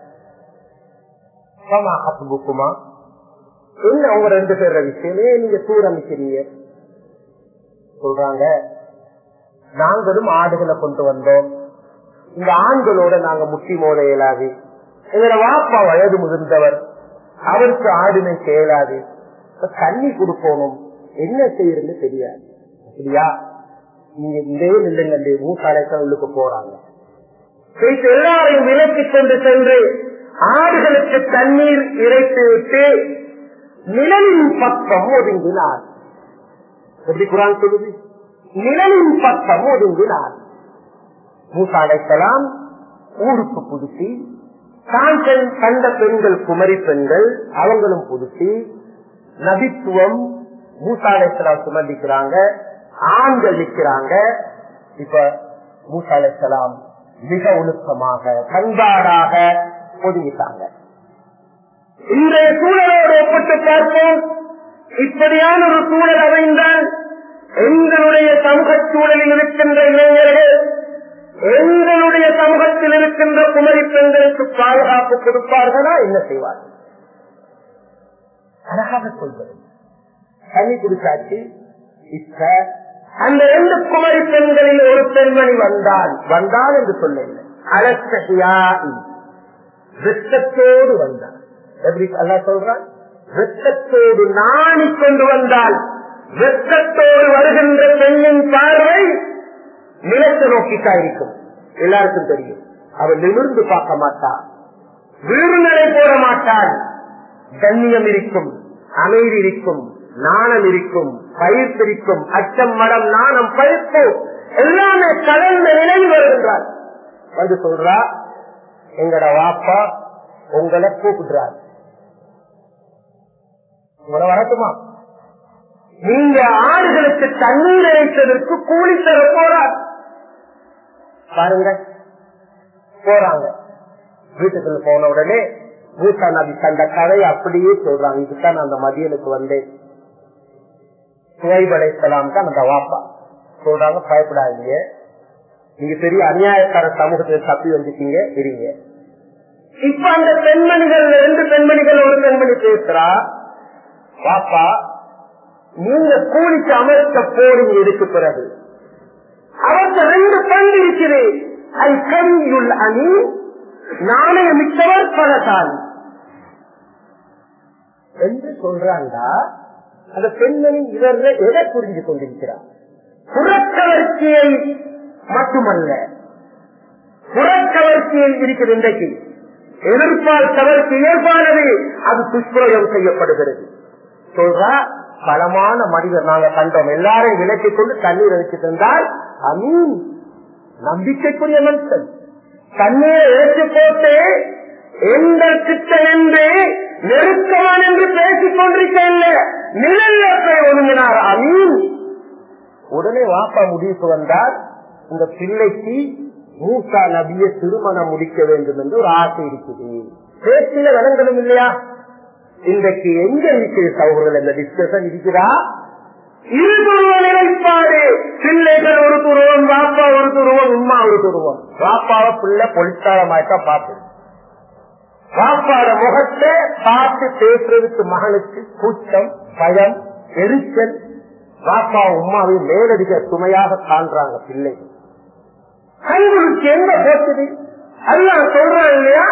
புக்குமா என்ன அவங்க ரெண்டு பேர விஷயமே நீங்க சூரமிக்கிறீங்க சொல்றாங்க நாங்களும் ஆடுகளை கொண்டு வந்தோம் இந்த ஆண்களோட நாங்க முட்டி மோத இயலாது எங்களோட வாப்பா வயது முதிர்ந்தவர் அவருக்கு ஆடுமை செய்யலாது தண்ணி கொடுக்கணும் என்ன செய்யறதுன்னு தெரியாது அப்படியா நீங்க இதே இல்லைங்க மூசாலைக்கு உள்ளுக்கு போறாங்க எல்லாரையும் விலக்கி கொண்டு சென்று ஆடுகளுக்கு தண்ணீர் இறைத்து விட்டு நிழலின் பக்கம் ஒதுங்கினார் எப்படி குரான் சொல்லுது நிழலின் பக்கம் ஒதுங்கினார் மூசா அடைக்கலாம் ஊருக்கு புதுசி தான் கண்ட பெண்கள் குமரி பெண்கள் அவங்களும் புதுசி நபித்துவம் மூசா அலைசலாம் சுமந்திக்கிறாங்க ஆண்கள் நிற்கிறாங்க இப்ப மூசா அலைசலாம் மிக ஒழுக்கமாக பண்பாடாக ஒதுங்கிட்டாங்க இன்றைய சூழலோடு ஒப்பிட்டு பார்ப்போம் இப்படியான ஒரு சூழல் அமைந்தால் எங்களுடைய சமூக சூழலில் இருக்கின்ற இளைஞர்கள் எங்களுடைய சமூகத்தில் இருக்கின்ற குமரி பெண்களுக்கு பாதுகாப்பு கொடுப்பார்களா என்ன செய்வார்கள் அழகாக சொல்வது தண்ணி குடிச்சாச்சு இப்ப அந்த ரெண்டு குமரி பெண்களில் ஒரு பெண்மணி வந்தால் வந்தால் என்று சொல்லவில்லை அலசையா வெட்டத்தோடு வந்தார் எப்படி அல்லா சொல்றான் வெட்டத்தோடு நாணி கொண்டு வந்தால் வெட்டத்தோடு வருகின்ற பெண்ணின் பார்வை நிலத்தை நோக்கித்தான் இருக்கும் எல்லாருக்கும் தெரியும் அவள் நிமிர்ந்து பார்க்க மாட்டாள் வீடுநிலை போட மாட்டாள் கண்ணியம் இருக்கும் அமைதி இருக்கும் நாணம் இருக்கும் பயிர் பிரிக்கும் அச்சம் மடம் நாணம் பயிர்ப்பு எல்லாமே கலந்த நிலையில் வருகின்றார் வந்து சொல்றா எங்கட வாப்பா உங்களை கூப்பிடுறார் உங்களை வரட்டுமா நீங்க ஆடுகளுக்கு தண்ணீர் இறைத்ததற்கு கூலி தர போறார் பாருங்க போறாங்க வீட்டுக்குள்ள போன உடனே மூசா நபி தந்த கதையை அப்படியே சொல்றாங்க இதுதான் அந்த மதியனுக்கு வந்தேன் சுவைபடைத்தலாம் தான் அந்த வாப்பா சொல்றாங்க பயப்படாதீங்க நீங்க பெரிய அநியாயக்கார சமூகத்தில் தப்பி வந்துட்டீங்க இருங்க இப்ப அந்த பெண்மணிகள் ரெண்டு பெண்மணிகள் ஒரு பெண்மணி பேசுறா வாப்பா நீங்க கூலிக்கு அமர்த்த போறீங்க இதுக்கு பிறகு அவருக்கு ரெண்டு பங்கு இருக்குது அது கவியுள் அணி நாணயமிக்கவர் பலசாலி என்று சொல்றாண்டா அந்த பெண்மணி இவர்ல எதை புரிஞ்சு கொண்டிருக்கிறார் புறக்கவர்ச்சியை மட்டுமல்ல புறக்கவர்ச்சியை இருக்கிற இன்றைக்கு எதிர்ப்பால் கவர்ச்சி இயல்பானது அது துஷ்பிரயோகம் செய்யப்படுகிறது சொல்றா பலமான மனிதர் நாங்க கண்டோம் எல்லாரையும் விலக்கிக் கொண்டு தண்ணீர் அடிச்சுட்டு இருந்தால் அமீன் நம்பிக்கைக்குரிய மனுஷன் தண்ணீரை இறக்கி போட்டு எந்த சித்தன் என்று நெருக்கமான் என்று பேசிக் கொண்டிருக்கவில்லை நிழல்ல போய் ஒதுங்கினார் அமீன் உடனே வாப்பா முடிவுக்கு வந்தார் இந்த பிள்ளைக்கு மூசா நபியை திருமணம் முடிக்க வேண்டும் என்று ஒரு ஆசை இருக்குது பேச்சில விளங்கணும் இல்லையா இன்றைக்கு எங்க இருக்குது சகோதரர்கள் இந்த டிஸ்கஷன் இருக்கிறா இருதுருவ நிலைப்பாடு பிள்ளைகள் ஒரு துருவம் வாப்பா ஒரு துருவம் உமா ஒரு துருவம் வாப்பாவை பிள்ளை பொலித்தாளமாய்த்தான் பார்த்து வாப்பாட முகத்தை பார்த்து பேசுறதுக்கு மகனுக்கு கூச்சம் பயம் எரிச்சல் வாப்பா உமாவை மேலடிக்க சுமையாக காண்றாங்க பிள்ளைகள் கண்களுக்கு என்ன போச்சுது எல்லாம் சொல்றாங்க இல்லையா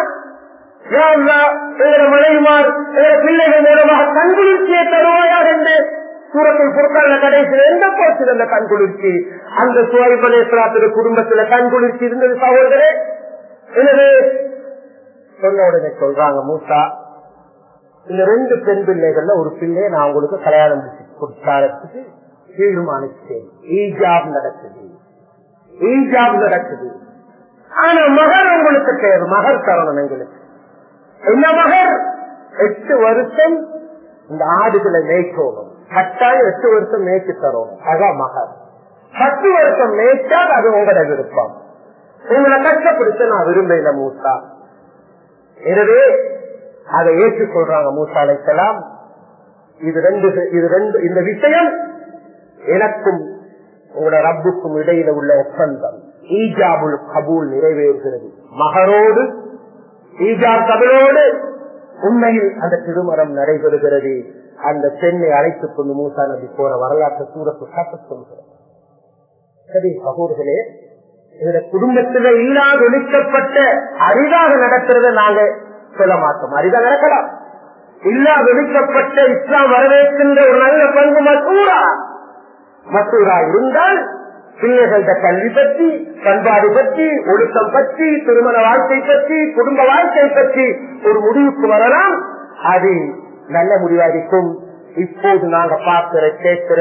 மனைவிமார் பிள்ளைகள் மூலமாக கண்குளிர்ச்சியை தருவாயாக என்று சூரத்தில் பொருட்கால கடைசியில் எந்த போச்சு அந்த கண்குளிர்ச்சி அந்த சுவைபலேஸ்வராத்திர குடும்பத்துல கண்குளிர்ச்சி இருந்தது சகோதரே எனவே சொன்ன உடனே சொல்றாங்க மூசா இந்த ரெண்டு பெண் பிள்ளைகள்ல ஒரு பிள்ளையை நான் உங்களுக்கு கல்யாணம் கொடுத்தாரத்துக்கு தீர்மானிச்சேன் ஈஜாப் நடக்குது ஈஜாப் நடக்குது ஆனா மகர் உங்களுக்கு தேவை மகர் தரணும் எங்களுக்கு என்ன மகர் எட்டு வருஷம் இந்த ஆடுகளை மேய்க்கணும் கட்டாயம் எட்டு வருஷம் மேய்ச்சி தரணும் அதான் மகர் பத்து வருஷம் மேய்ச்சால் அது உங்களோட விருப்பம் உங்களை கஷ்டப்படுத்த நான் விரும்பல மூசா எனவே அதை ஏற்றுக்கொள்றாங்க மூசா அழைக்கலாம் இது ரெண்டு இது ரெண்டு இந்த விஷயம் எனக்கும் உங்களோட ரப்புக்கும் இடையில உள்ள ஒப்பந்தம் ஈஜாபுல் கபூல் நிறைவேறுகிறது மகரோடு ஈஜாப் கபலோடு உண்மையில் அந்த திருமணம் நடைபெறுகிறது அந்த பெண்ணை அழைத்துக் கொண்டு மூசா நபி போற வரலாற்று சூரத்து காட்ட சொல்கிறது சரி சகோதரர்களே இதுல குடும்பத்துல இல்லாத ஒழிக்கப்பட்ட அரிதாக நடக்கிறத நாங்க சொல்ல மாட்டோம் அரிதா நடக்கலாம் இல்லாத ஒழிக்கப்பட்ட இஸ்லாம் வரவேற்கின்ற ஒரு நல்ல பங்கு மசூரா மசூரா இருந்தால் பிள்ளைகள கல்வி பற்றி பண்பாடு பற்றி ஒழுக்கம் பற்றி திருமண வாழ்க்கை பற்றி குடும்ப வாழ்க்கை பற்றி ஒரு முடிவுக்கு வரலாம் அது நல்ல முடிவாதிக்கும் இப்போது நாங்க பார்க்கிற கேட்கிற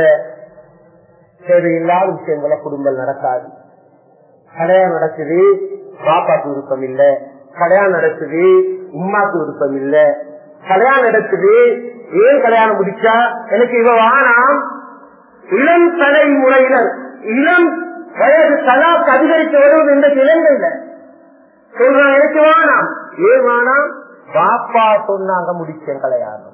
தேவையில்லாத விஷயங்கள குடும்பம் நடக்காது கல்யாணம் நடக்குது பாப்பாக்கு விருப்பம் இல்ல கல்யாணம் நடக்குது உமாக்கு விருப்பம் இல்ல கல்யாணம் நடக்குது ஏன் கல்யாணம் முடிச்சா எனக்கு இவ வானாம் இளம் தலைமுறையினர் இளம் வயது தலாக்கு அதிகரித்து வருவது இந்த இலங்கையில சொல்றான் எனக்கு வானாம் ஏன் வானாம் பாப்பா சொன்னாங்க முடிச்சேன் கல்யாணம்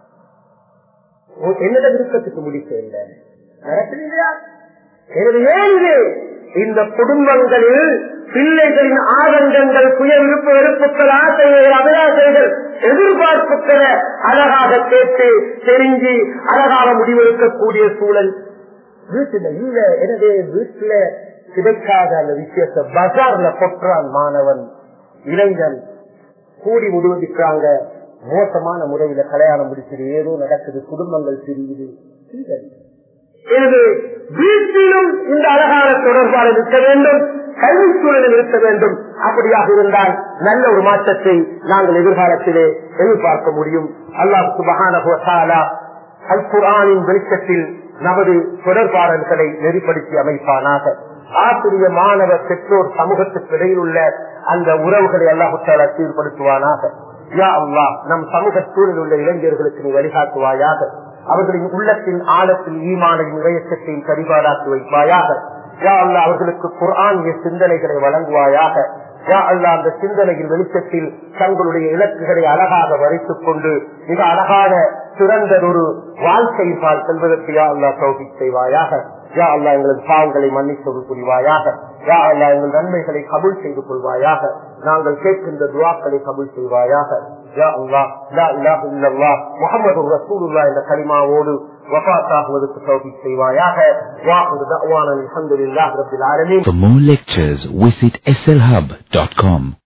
என்னோட விருப்பத்துக்கு முடிக்க இல்லை நடக்குது இல்லையா எனவே ஏன் இது இந்த குடும்பங்களில் பிள்ளைகளின் ஆதங்கங்கள் சுய விருப்ப வெறுப்புகள் ஆசைகள் அபிலாசைகள் எதிர்பார்ப்புகளை அழகாக கேட்டு தெரிஞ்சு அழகாக முடிவெடுக்கக்கூடிய சூழல் வீட்டுல இல்ல எனவே வீட்டுல கிடைக்காத அந்த விஷயத்தை பஜார்ல கொட்டுறான் மாணவன் இளைஞன் கூடி முடிவெடுக்கிறாங்க மோசமான முறையில கல்யாணம் முடிச்சது ஏதோ நடக்குது குடும்பங்கள் பிரியுது எனவே வீட்டிலும் இந்த அழகான தொடர்பாடு இருக்க வேண்டும் கல்வி சூழலில் இருக்க வேண்டும் அப்படியாக இருந்தால் நல்ல ஒரு மாற்றத்தை நாங்கள் எதிர்காலத்திலே எதிர்பார்க்க முடியும் அல்லாஹ் சுபகான அல் குரானின் வெளிச்சத்தில் நமது தொடர்பாடல்களை நெறிப்படுத்தி அமைப்பானாக ஆசிரிய மாணவ பெற்றோர் சமூகத்துக்கு இடையில் உள்ள அந்த உறவுகளை அல்லாஹுத்தாலா சீர்படுத்துவானாக யா அல்லா நம் சமூக சூழலில் உள்ள இளைஞர்களுக்கு நீ வழிகாட்டுவாயாக அவர்களின் உள்ளத்தின் ஆழத்தில் ஈமானையும் இறையச்சத்தையும் சரிபாடாக்கி வைப்பாயாக யா அல்லா அவர்களுக்கு குர்ஆனிய சிந்தனைகளை வழங்குவாயாக யா அல்லா அந்த சிந்தனையின் வெளிச்சத்தில் தங்களுடைய இலக்குகளை அழகாக வரைத்துக் கொண்டு மிக அழகான சிறந்ததொரு வாழ்க்கை பால் செல்வதற்கு யா அல்லா சௌகி செய்வாயாக யா அல்லா எங்களது பாவங்களை மன்னித்து புரிவாயாக யா அல்லா எங்கள் நன்மைகளை கபுல் செய்து கொள்வாயாக நாங்கள் கேட்கின்ற துவாக்களை கபுல் செய்வாயாக யா அல்லா லா இலாஹ இல்லல்லாஹ் முஹம்மது ரசூலுல்லாஹ் என்ற கலிமாவோடு வஃபாத்தாகுவதற்கு தௌஃபீக் செய்வாயாக வாஹிரு தஅவானா அல்ஹம்துலில்லாஹி ரப்பில் ஆலமீன் For more lectures, visit slhub.com.